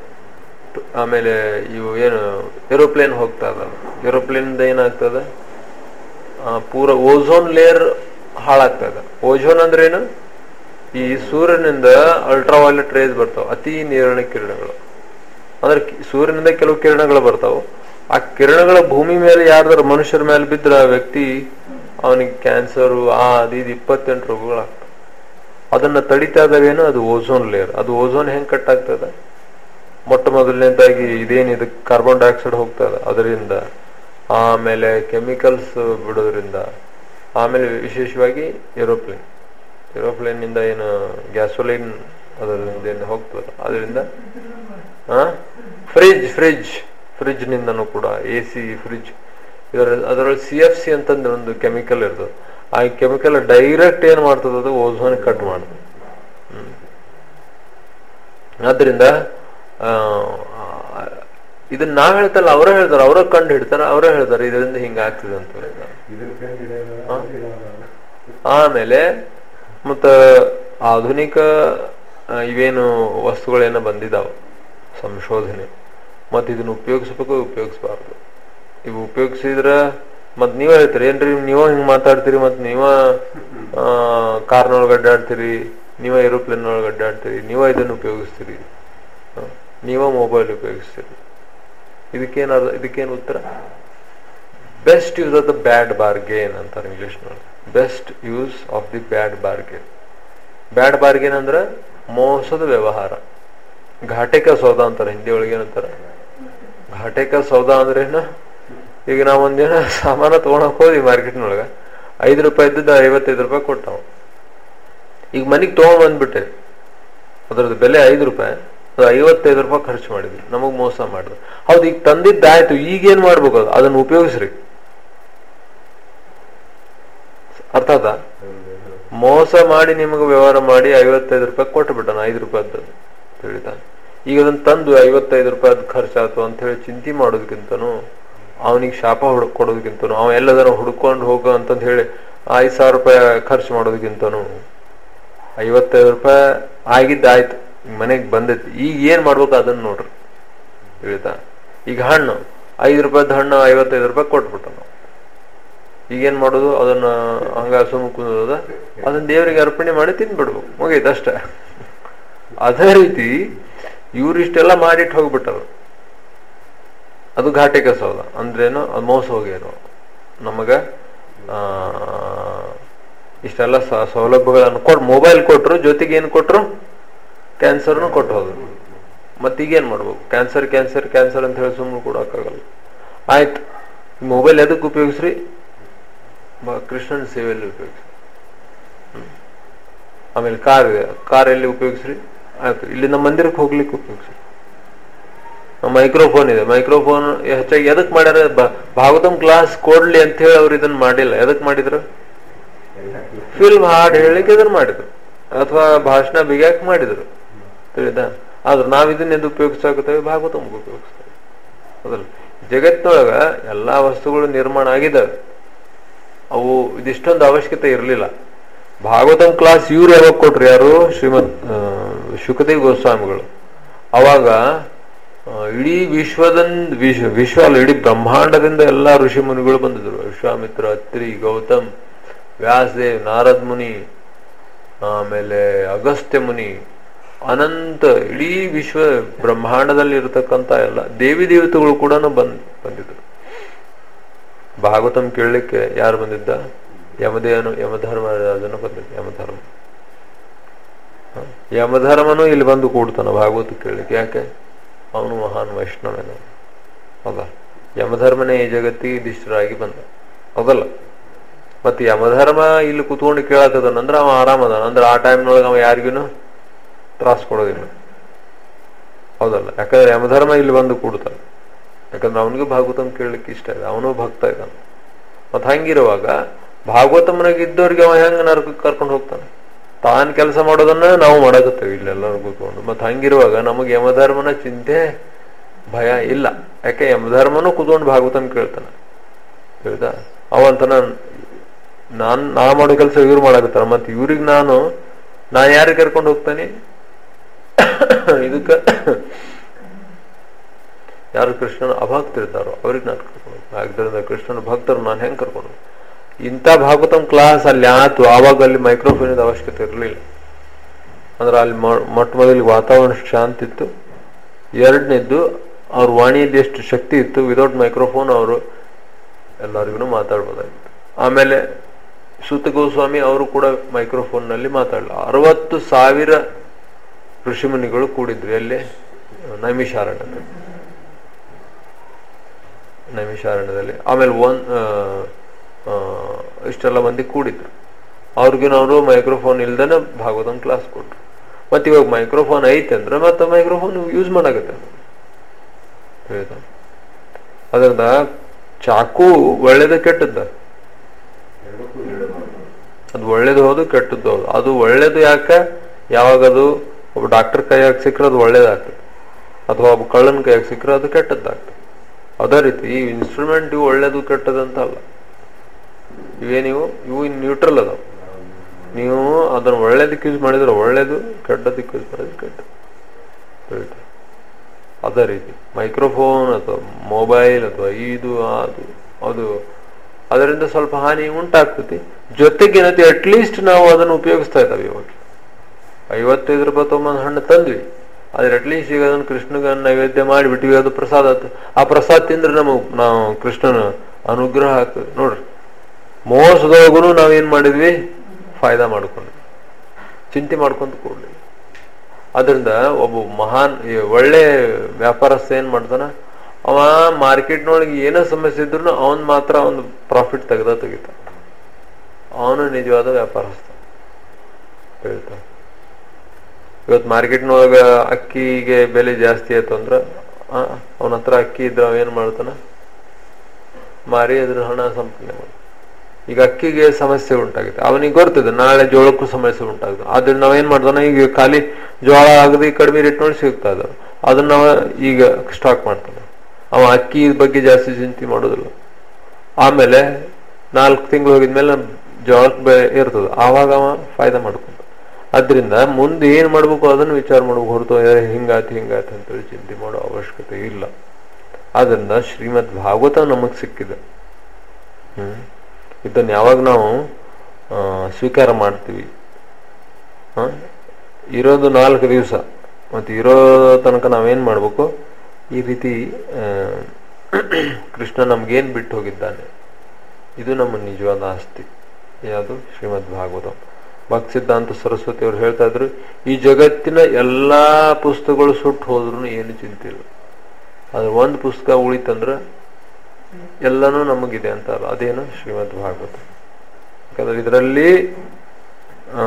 ಆಮೇಲೆ ಇವು ಏನು ಏರೋಪ್ಲೇನ್ ಹೋಗ್ತಾ ಇದಾವೆ ಏರೋಪ್ಲೇನ್ ಏನಾಗ್ತದೆ ಆ, ಪೂರ ಓಝೋನ್ ಲೇಯರ್ ಹಾಳಾಗ್ತಾ ಇದೆ ಓಝೋನ್ ಅಂದ್ರೆ ಏನು ಈ ಸೂರ್ಯನಿಂದ ಅಲ್ಟ್ರಾ ವೈಲೆಟ್ ರೇಸ್ ಬರ್ತಾವ ಅತಿ ನೇರಳೆ ಕಿರಣಗಳು ಅಂದ್ರೆ ಕಿ- ಸೂರ್ಯನಿಂದ ಕೆಲವು ಕಿರಣಗಳು ಬರ್ತಾವ ಆ ಕಿರಣಗಳ ಭೂಮಿ ಮೇಲೆ ಯಾರ್ದಾರ ಮನುಷ್ಯರ ಮೇಲೆ ಬಿದ್ರೆ ಆ ವ್ಯಕ್ತಿ ಅವನಿಗೆ ಕ್ಯಾನ್ಸರ್ ಆ ಅದು ಇದು ಇಪ್ಪತ್ತೆಂಟು ರೋಗಗಳಾಗ್ತವೆ ಅದನ್ನ ತಡಿತಾ ಇದಾವೇನು ಅದು ಓಝೋನ್ ಲೇಯರ್ ಅದು ಓಝೋನ್ ಹೆಂಗ್ ಕಟ್ ಆಗ್ತದೆ ಮೊಟ್ಟ ಮೊದಲನೇದಾಗಿ ಇದೇನಿದೆ ಕಾರ್ಬನ್ ಡೈಆಕ್ಸೈಡ್ ಹೋಗ್ತಾ ಇದೆ ಅದರಿಂದ ಆಮೇಲೆ ಕೆಮಿಕಲ್ಸ್ ಬಿಡೋದ್ರಿಂದ ಆಮೇಲೆ ವಿಶೇಷವಾಗಿ ಏರೋಪ್ಲೇನ್ ಏರೋಪ್ಲೇನ್ ಇಂದ ಏನು ಗ್ಯಾಸೋಲೈನ್ ಅದರಿಂದ ಏನು ಹೋಗ್ತದಲ್ಲ ಅದರಿಂದ ಫ್ರಿಜ್ ಫ್ರಿಜ್ ಫ್ರಿಜ್ ನಿಂದನೂ ಕೂಡ ಎ ಸಿ ಫ್ರಿಜ್ ಇದರ ಅದರಲ್ಲಿ ಸಿ ಎಫ್ ಸಿ ಅಂತಂದು ಒಂದು ಕೆಮಿಕಲ್ ಇರ್ತದೆ ಆ ಕೆಮಿಕಲ್ ಡೈರೆಕ್ಟ್ ಏನ್ ಮಾಡ್ತದ ಅದು ಓಝೋನ್ ಕಟ್ ಮಾಡ್ತದೆ ಹ್ಮ್. ಆದ್ರಿಂದ ಆ, ಇದನ್ನ ನಾವ್ ಹೇಳ್ತಲ್ಲ ಅವರೇ ಹೇಳ್ತಾರೆ ಅವರೇ ಕಂಡು ಹಿಡ್ತಾರೆ ಅವರೇ ಹೇಳ್ತಾರೆ ಇದರಿಂದ ಹಿಂಗ ಆಗ್ತದೆ ಅಂತ ಹೇಳ್ತಾರೆ. ಆಮೇಲೆ ಮತ್ತ ಆಧುನಿಕ ಆ, ಇವೇನು ವಸ್ತುಗಳೇನ ಬಂದಿದಾವ ಸಂಶೋಧನೆ ಮತ್ ಇದನ್ನ ಉಪಯೋಗಿಸ್ಬೇಕು ಉಪಯೋಗಿಸ್ಬಾರ್ದು ಇವು ಉಪಯೋಗಿಸಿದ್ರ ಮತ್ ನೀವೇ ಹೇಳ್ತೀರಿ ಏನ್ರಿ ನೀವ ಹಿಂಗ್ ಮಾತಾಡ್ತೀರಿ ಮತ್ ನೀವ ಕಾರ್ನೊಳಗೆ ಅಡ್ಡಾಡ್ತೀರಿ ನೀವ ಏರೋಪ್ಲೇನ್ ಒಳಗೆ ಅಡ್ಡಾಡ್ತೀರಿ ನೀವ ಇದನ್ನ ಉಪಯೋಗಿಸ್ತೀರಿ ಹ? ನೀವ ಮೊಬೈಲ್ ಉಪಯೋಗಿಸ್ತೀರಿ ಇದಕ್ಕೇನ ಇದಕ್ಕೇನು ಉತ್ತರ best use of the bad bargain ಅಂತಾರೆ ಇಂಗ್ಲಿಷ್ನೊಳಗೆ best use of the bad bargain bad bargain ಅಂದ್ರೆ ಮೋಸದ ವ್ಯವಹಾರ ಘಾಟೆಕ ಸೌದ ಅಂತಾರೆ ಹಿಂದಿ ಒಳಗೆ ಏನಂತಾರೆ ಘಾಟೆಕ ಸೌದ ಅಂದ್ರೆ ಏನು ಈಗ ನಾವ್ ಒಂದಿನ ಸಾಮಾನ ತಗೊಳಕ್ ಹೋದ್ವಿ ಮಾರ್ಕೆಟ್ನೊಳಗ ಐದು ರೂಪಾಯಿ ಇದ್ದದ್ದು ಐವತ್ತೈದು ರೂಪಾಯಿ ಕೊಟ್ಟವು ಈಗ ಮನೆಗೆ ತಗೊಂಡ್ ಬಂದ್ಬಿಟ್ಟೆ ಅದ್ರದ್ದು ಬೆಲೆ ಐದು ರೂಪಾಯಿ ಅದು ಐವತ್ತೈದು ರೂಪಾಯಿ ಖರ್ಚು ಮಾಡಿದ್ವಿ ನಮಗ್ ಮೋಸ ಮಾಡಿದ್ರು ಹೌದು ಈಗ ತಂದಿದ್ದಾಯ್ತು ಈಗ ಏನ್ ಮಾಡ್ಬೇಕು ಅದು ಅದನ್ನ ಉಪಯೋಗಿಸ್ರಿ ಅರ್ಥ ಆತಾ ಮೋಸ ಮಾಡಿ ನಿಮಗೆ ವ್ಯವಹಾರ ಮಾಡಿ ಐವತ್ತೈದು ರೂಪಾಯಿ ಕೊಟ್ಟು ಬಿಟ್ಟನ ಐದು ರೂಪಾಯಿದ್ದು ತಿಳಿತಾ ಈಗ ಅದನ್ನ ತಂದು ಐವತ್ತೈದು ರೂಪಾಯಿ ಖರ್ಚಾಯ್ತು ಅಂತ ಹೇಳಿ ಚಿಂತೆ ಮಾಡೋದಕ್ಕಿಂತನೂ ಅವನಿಗೆ ಶಾಪ ಹುಡುಕ್ ಕೊಡೋದಕ್ಕಿಂತನೂ ಅವ ಎಲ್ಲದನ್ನ ಹುಡ್ಕೊಂಡು ಹೋಗು ಅಂತಂದ್ ಹೇಳಿ ಐದು ಸಾವಿರ ರೂಪಾಯಿ ಖರ್ಚು ಮಾಡೋದಕ್ಕಿಂತನೂ ಐವತ್ತೈದು ರೂಪಾಯಿ ಆಗಿದ್ದಾಯ್ತು ಮನೆಗೆ ಬಂದೈತಿ ಈಗ ಏನ್ ಮಾಡ್ಬೇಕು ಅದನ್ನ ನೋಡ್ರಿ ತಿಳಿತಾ ಈಗ ಹಣ್ಣು ಐದು ರೂಪಾಯಿದ ಹಣ್ಣು ಐವತ್ತೈದು ರೂಪಾಯಿ ಕೊಟ್ಬಿಟ್ಟ ನಾವು ಈಗೇನ್ ಮಾಡೋದು ಅದನ್ನ ಹಂಗ ಸುಮ್ಮ ಕುಂದದ ಅದನ್ನ ದೇವರಿಗೆ ಅರ್ಪಣೆ ಮಾಡಿ ತಿಂದ್ಬಿಡ್ಬೇಕು ಮುಗೀತು ಅಷ್ಟೇ ಅದೇ ರೀತಿ ಇವ್ರು ಇಷ್ಟೆಲ್ಲ ಮಾಡಿಟ್ಟು ಹೋಗ್ಬಿಟ್ಟರು ಅದು ಘಾಟೆ ಕಸೋದ ಅಂದ್ರೇನು ಅದು ಮೋಸ ಹೋಗ್ಯಾರು ನಮಗ ಆ ಇಷ್ಟೆಲ್ಲ ಸ- ಸೌಲಭ್ಯಗಳನ್ನು ಕೊಟ್ ಮೊಬೈಲ್ ಕೊಟ್ರು ಜೊತೆಗೆ ಏನ್ ಕೊಟ್ರು ಕ್ಯಾನ್ಸರ್ನು ಕೊಟ್ಟು ಹೋದ್ರು ಮತ್ತೀಗೇನ್ ಮಾಡ್ಬೇಕು ಕ್ಯಾನ್ಸರ್ ಕ್ಯಾನ್ಸರ್ ಕ್ಯಾನ್ಸರ್ ಅಂತ ಹೇಳಿ ಸುಮ್ಮನೆ ಕೊಡೋಕ್ಕಾಗಲ್ಲ ಆಯ್ತು ಮೊಬೈಲ್ ಎದಕ್ಕೆ ಉಪಯೋಗಿಸ್ರಿ ಬ- ಕೃಷ್ಣನ ಸೇವೆಯಲ್ಲಿ ಉಪಯೋಗಿಸ್ರಿ ಹ್ಮ್. ಆಮೇಲೆ ಕಾರ್ ಇದೆ ಕಾರ್ ಎಲ್ಲಿ ಉಪಯೋಗಿಸ್ರಿ ಆಯ್ತು ಇಲ್ಲಿ ನಮ್ಮ ಮಂದಿರಕ್ಕೆ ಹೋಗ್ಲಿಕ್ಕೆ ಉಪಯೋಗಿಸ್ರಿ ಮೈಕ್ರೋಫೋನ್ ಇದೆ ಮೈಕ್ರೋಫೋನ್ ಹೆಚ್ಚಾಗಿ ಎದಕ್ ಮಾಡ್ಯಾರ ಬ- ಭಾಗವತಂ ಕ್ಲಾಸ್ ಕೊಡ್ಲಿ ಅಂತ ಹೇಳಿ ಅವ್ರು ಇದನ್ನ ಮಾಡಿಲ್ಲ ಎದಕ್ ಮಾಡಿದ್ರು ಫಿಲ್ಮ್ ಹಾಡು ಹೇಳಿಕ್ಕೆ ಇದನ್ನ ಮಾಡಿದ್ರು ಅಥವಾ ಭಾಷಣ ಬಿಗ್ಯಾಕ್ ಮಾಡಿದ್ರು ತಿಳಿದ ಆದ್ರೆ ನಾವ್ ಇದನ್ನ ಎದು ಉಪಯೋಗಿಸಾಕತ್ತೇವೆ ಭಾಗವತಮ್ಗೆ ಉಪಯೋಗಿಸ್ತೇವೆ ಹೌದಲ್ಲ ಜಗತ್ತಿನೊಳಗ ಎಲ್ಲಾ ವಸ್ತುಗಳು ನಿರ್ಮಾಣ ಆಗಿದ್ದಾವೆ ಅವು ಇದಿಷ್ಟೊಂದು ಅವಶ್ಯಕತೆ ಇರಲಿಲ್ಲ ಭಾಗವತಂ ಕ್ಲಾಸ್ ಇವ್ರು ಯಾವಾಗ ಕೊಟ್ರು ಯಾರು ಶ್ರೀಮದ್ ಆ, ಶುಕದೇವ್ ಗೋಸ್ವಾಮಿಗಳು ಅವಾಗ ಆ, ಇಡೀ ವಿಶ್ವದಂದ್ ವಿಶ್ವ ವಿಶ್ವ ಅಲ್ಲ ಇಡೀ ಬ್ರಹ್ಮಾಂಡದಿಂದ ಎಲ್ಲಾ ಋಷಿ ಮುನಿಗಳು ಬಂದಿದ್ರು ವಿಶ್ವಾಮಿತ್ರ ಅತ್ರಿ ಗೌತಮ್ ವ್ಯಾಸದೇವ್ ನಾರದ್ ಮುನಿ ಆಮೇಲೆ ಅಗಸ್ತ್ಯ ಮುನಿ ಅನಂತ ಇಡೀ ವಿಶ್ವ ಬ್ರಹ್ಮಾಂಡದಲ್ಲಿ ಇರತಕ್ಕಂತ ಎಲ್ಲ ದೇವಿ ದೇವತೆಗಳು ಕೂಡ ಬಂದ್ ಬಂದಿದ್ರು ಭಾಗವತಂ ಕೇಳಲಿಕ್ಕೆ ಯಾರು ಬಂದಿದ್ದ ಯಮದೇವನು ಯಮಧರ್ಮರಾಜನು ಬಂದಿದ್ದ ಯಮಧರ್ಮ ಹ? ಯಮಧರ್ಮನು ಇಲ್ಲಿ ಬಂದು ಕೂಡ್ತಾನ ಭಾಗವತ ಕೇಳಲಿಕ್ಕೆ ಯಾಕೆ ಅವನು ಮಹಾನ್ ವೈಷ್ಣವನ ಹೌದಾ ಯಮಧರ್ಮನೇ ಈ ಜಗತ್ತಿಗೆ ಇದಿಷ್ಟರಾಗಿ ಬಂದ ಹೌದಲ್ಲ ಮತ್ತೆ ಯಮಧರ್ಮ ಇಲ್ಲಿ ಕುತ್ಕೊಂಡು ಕೇಳತ್ತದನಂದ್ರ ಅವ ಆರಾಮದಾನ ಅಂದ್ರೆ ಆ ಟೈಮ್ನೊಳಗೆ ಅವ ಯಾರಿಗೂ ತ್ರಾಸ ಕೊಡೋದಿಲ್ಲ ಹೌದಲ್ಲ ಯಾಕಂದ್ರೆ ಯಮಧರ್ಮ ಇಲ್ಲಿ ಬಂದು ಕೂಡ್ತಾನೆ ಯಾಕಂದ್ರೆ ಅವನಿಗೂ ಭಾಗವತಂ ಕೇಳಲಿಕ್ಕೆ ಇಷ್ಟ ಇದೆ ಅವನು ಭಕ್ತ ಇದ್ದಾನೆ ಮತ್ ಹಂಗಿರುವಾಗ ಭಾಗವತಮನಾಗ ಇದ್ದವ್ರಿಗೆ ಅವ ಹೆಂಗ ನರಕಕ್ಕೆ ಕರ್ಕೊಂಡು ಹೋಗ್ತಾನೆ ತಾನ್ ಕೆಲಸ ಮಾಡೋದನ್ನ ನಾವು ಮಾಡಕತ್ತೇವೆ ಇಲ್ಲೆಲ್ಲರೂ ಕೂತ್ಕೊಂಡು ಮತ್ ಹಂಗಿರುವಾಗ ನಮಗೆ ಯಮಧರ್ಮನ ಚಿಂತೆ ಭಯ ಇಲ್ಲ ಯಾಕೆ ಯಮಧರ್ಮನು ಕೂತ್ಕೊಂಡು ಭಾಗವತಂ ಕೇಳ್ತಾನೆ ಹೇಳ್ತಾ ಅವಂತನ ನಾನ್ ನಾ ಮಾಡೋ ಕೆಲಸ ಇವ್ರು ಮಾಡಕತ್ತಾರ ಮತ್ತೆ ಇವ್ರಿಗೆ ನಾನು ನಾ ಯಾರಿಗೆ ಕರ್ಕೊಂಡು ಹೋಗ್ತಾನೆ ಇದಕ್ಕ ಯಾರು ಕೃಷ್ಣನ ಅಭಕ್ತರಿದ್ದಾರೋ ಅವ್ರಿಗೆ ನಾನು ಕರ್ಕೊಂಡು ಹೋಗ್ತೀನಿ ಆದ್ದರಿಂದ ಕೃಷ್ಣನ ಭಕ್ತರು ನಾನು ಹೆಂಗ್ ಕರ್ಕೊಂಡು ಹೋಗ್ತೀನಿ? ಇಂಥ ಭಾಗವತಂ ಕ್ಲಾಸ್ ಅಲ್ಲಿ ಆತು ಆವಾಗ ಅಲ್ಲಿ ಮೈಕ್ರೋಫೋನ್ ಅವಶ್ಯಕತೆ ಇರಲಿಲ್ಲ ಅಂದ್ರೆ ಅಲ್ಲಿ ಮೊ- ಮೊಟ್ಟ ಮೊದಲಿಗೆ ವಾತಾವರಣ ಶಾಂತಿ ಇತ್ತು ಎರಡನೇದ್ದು ಅವ್ರ ವಾಣಿಯಲ್ಲಿ ಎಷ್ಟು ಶಕ್ತಿ ಇತ್ತು ವಿದೌಟ್ ಮೈಕ್ರೋಫೋನ್ ಅವರು ಎಲ್ಲರಿಗೂ ಮಾತಾಡ್ಬೋದಾಗಿತ್ತು ಆಮೇಲೆ ಸುತ ಗೋಸ್ವಾಮಿ ಅವರು ಕೂಡ ಮೈಕ್ರೋಫೋನ್ ನಲ್ಲಿ ಮಾತಾಡಲ್ಲ ಅರವತ್ತು ಸಾವಿರ ಋಷಿಮುನಿಗಳು ಕೂಡಿದ್ರು ಎಲ್ಲಿ ನೈಮಿಷಾರಣ್ಯದಲ್ಲಿ ನೈಮಿಷಾರಣ್ಯದಲ್ಲಿ ಆಮೇಲೆ ಒಂದ್ ಆ, ಆ, ಇಷ್ಟೆಲ್ಲ ಮಂದಿ ಕೂಡಿದ್ರು ಅವ್ರಿಗಿನ ಅವರು ಮೈಕ್ರೋಫೋನ್ ಇಲ್ದೇನೆ ಭಾಗವತಂ ಕ್ಲಾಸ್ ಕೊಟ್ರು ಮತ್ತೆ ಇವಾಗ ಮೈಕ್ರೋಫೋನ್ ಐತೆ ಅಂದ್ರೆ ಮತ್ತೆ ಮೈಕ್ರೋಫೋನ್ ಯೂಸ್ ಮಾಡಾಕತ್ತೆ ಆಯ್ತಾ ಅದರಿಂದ ಚಾಕು ಒಳ್ಳೇದ ಕೆಟ್ಟದ್ದ ಅದು ಒಳ್ಳೇದು ಹೌದು ಕೆಟ್ಟದ್ದು ಹೌದು ಅದು ಒಳ್ಳೇದು ಯಾಕೆ ಯಾವಾಗ ಅದು ಒಬ್ಬ ಡಾಕ್ಟರ್ ಕೈಯಾಗ ಸಿಕ್ಕರೆ ಅದು ಒಳ್ಳೇದಾಗ್ತದೆ ಅಥವಾ ಒಬ್ಬ ಕಳ್ಳನ ಕೈಯಾಗ ಸಿಕ್ಕರೆ ಅದು ಕೆಟ್ಟದ್ದಾಗ್ತದೆ ಅದೇ ರೀತಿ ಈ ಇನ್ಸ್ಟ್ರೂಮೆಂಟ್ ಇವು ಒಳ್ಳೇದು ಕೆಟ್ಟದಂತ ಅಲ್ಲ ಇವೇ ನೀವು ಇವು ನ್ಯೂಟ್ರಲ್ ಅದಾವ ನೀವು ಅದನ್ನ ಒಳ್ಳೇದಕ್ಕೆ ಯೂಸ್ ಮಾಡಿದ್ರೆ ಒಳ್ಳೇದು ಕೆಟ್ಟದಕ್ಕೆ ಯೂಸ್ ಮಾಡಿದ್ರೆ ಕೆಟ್ಟದ್ದು ಆಯ್ತಾ? ಅದೇ ರೀತಿ ಮೈಕ್ರೋಫೋನ್ ಅಥವಾ ಮೊಬೈಲ್ ಅಥವಾ ಇದು ಅದು ಅದು ಅದರಿಂದ ಸ್ವಲ್ಪ ಹಾನಿ ಉಂಟಾಗ್ತದೆ ಜೊತೆಗೆ ಏನೈತಿ ಅಟ್ಲೀಸ್ಟ್ ನಾವು ಅದನ್ನು ಉಪಯೋಗಿಸ್ತಾ ಇದ್ದಾವೆ ಇವಾಗ ಐವತ್ತೈದು ರೂಪಾಯಿ ತೊಗೊಂಬಂದು ಹಣ್ಣು ತಂದ್ವಿ ಆದ್ರೆ ಅಟ್ಲೀಸ್ಟ್ ಈಗ ಅದನ್ನು ಕೃಷ್ಣಗ ನೈವೇದ್ಯ ಮಾಡಿಬಿಟ್ಟಿವಿ ಅದು ಪ್ರಸಾದ ಆತು. ಆ ಪ್ರಸಾದ ತಿಂದ್ರೆ ನಮಗೆ ನಾವು ಕೃಷ್ಣನ ಅನುಗ್ರಹ ಆಗ್ತದೆ ನೋಡ್ರಿ ಮೋಸದೊಳಗೂ ನಾವೇನ್ ಮಾಡಿದ್ವಿ ಫಾಯ್ದಾ ಮಾಡ್ಕೊಂಡ್ವಿ ಚಿಂತೆ ಮಾಡ್ಕೊಂತ ಕೂಡ್ಲಿ ಅದರಿಂದ ಒಬ್ಬ ಮಹಾನ್ ಈ ಒಳ್ಳೆ ವ್ಯಾಪಾರಸ್ಥ ಏನ್ ಮಾಡ್ತಾನ ಅವ ಮಾರ್ಕೆಟ್ನೊಳಗೆ ಏನೋ ಸಮಸ್ಯೆ ಇದ್ರು ಅವನ್ ಮಾತ್ರ ಒಂದು ಪ್ರಾಫಿಟ್ ತೆಗ್ದ ತೆಗಿತ ಅವನು ನಿಜವಾದ ವ್ಯಾಪಾರಸ್ಥ ಹೇಳ್ತಾ ಇವತ್ತು ಮಾರ್ಕೆಟ್ನೊಳಗ ಅಕ್ಕಿಗೆ ಬೆಲೆ ಜಾಸ್ತಿ ಆಯ್ತು ಅಂದ್ರ ಅವನ ಹತ್ರ ಅಕ್ಕಿ ಇದ್ರೆ ಅವ ಏನ್ ಮಾಡ್ತಾನ ಮಾರಿ ಅದ್ರ ಹಣ ಸಂಪಾದನೆ ಮಾಡ್ತಾನ ಈಗ ಅಕ್ಕಿಗೆ ಸಮಸ್ಯೆ ಉಂಟಾಗುತ್ತೆ ಅವನಿಗೆ ಗೊತ್ತಿದೆ ನಾಳೆ ಜೋಳಕ್ಕೂ ಸಮಸ್ಯೆ ಉಂಟಾಗುತ್ತೆ ಆದ್ರೆ ನಾವೇನ್ ಮಾಡ್ತಾನ ಈಗ ಖಾಲಿ ಜೋಳ ಆಗದೆ ಕಡಿಮೆ ರೇಟ್ ನೋಡಿ ಸಿಗ್ತಾ ಇದಾವೆ ಅದನ್ನ ಅವ ಈಗ ಸ್ಟಾಕ್ ಮಾಡ್ತಾನೆ ಅವ ಅಕ್ಕಿ ಬಗ್ಗೆ ಜಾಸ್ತಿ ಚಿಂತೆ ಮಾಡೋದಿಲ್ಲ ಆಮೇಲೆ ನಾಲ್ಕು ತಿಂಗಳು ಹೋಗಿದ್ಮೇಲೆ ಜೋಳಕ್ಕೆ ಬೆ ಇರ್ತದೆ ಆವಾಗ ಅವ ಫಾಯ್ದಾ ಮಾಡ್ಕೊಂಡ ಅದರಿಂದ ಮುಂದೆ ಏನ್ ಮಾಡ್ಬೇಕು ಅದನ್ನು ವಿಚಾರ ಮಾಡ್ಬೇಕು ಹೊರತು ಏ, ಹಿಂಗಾಯ್ತು ಹಿಂಗಾಯ್ತು ಅಂತೇಳಿ ಚಿಂತೆ ಮಾಡೋ ಅವಶ್ಯಕತೆ ಇಲ್ಲ ಆದ್ರಿಂದ ಶ್ರೀಮದ್ ಭಾಗವತ ನಮಗ್ ಸಿಕ್ಕಿದೆ ಹ್ಮ್ ಇದನ್ನ ಯಾವಾಗ ನಾವು ಆ, ಸ್ವೀಕಾರ ಮಾಡ್ತೀವಿ ಹ? ಇರೋದು ನಾಲ್ಕು ದಿವಸ ಮತ್ತೆ ಇರೋ ತನಕ ನಾವೇನ್ ಮಾಡ್ಬೇಕು ಈ ರೀತಿ ಆ, ಕೃಷ್ಣ ನಮ್ಗೇನ್ ಬಿಟ್ಟು ಹೋಗಿದ್ದಾನೆ ಇದು ನಮ್ಮ ನಿಜವಾದ ಆಸ್ತಿ ಯಾವುದು ಶ್ರೀಮದ್ ಭಾಗವತ ಭಕ್ತ ಸಿದ್ಧಾಂತ ಸರಸ್ವತಿ ಅವ್ರು ಹೇಳ್ತಾ ಇದ್ರು ಈ ಜಗತ್ತಿನ ಎಲ್ಲಾ ಪುಸ್ತಕಗಳು ಸುಟ್ಟು ಹೋದ್ರು ಏನು ಚಿಂತೆ ಇಲ್ಲ ಅದು ಒಂದು ಪುಸ್ತಕ ಉಳಿತಂದ್ರ ಎಲ್ಲನೂ ನಮಗಿದೆ ಅಂತ ಅಲ್ಲ ಅದೇನು ಶ್ರೀಮದ್ ಭಾಗವತ ಯಾಕಂದ್ರೆ ಇದರಲ್ಲಿ ಆ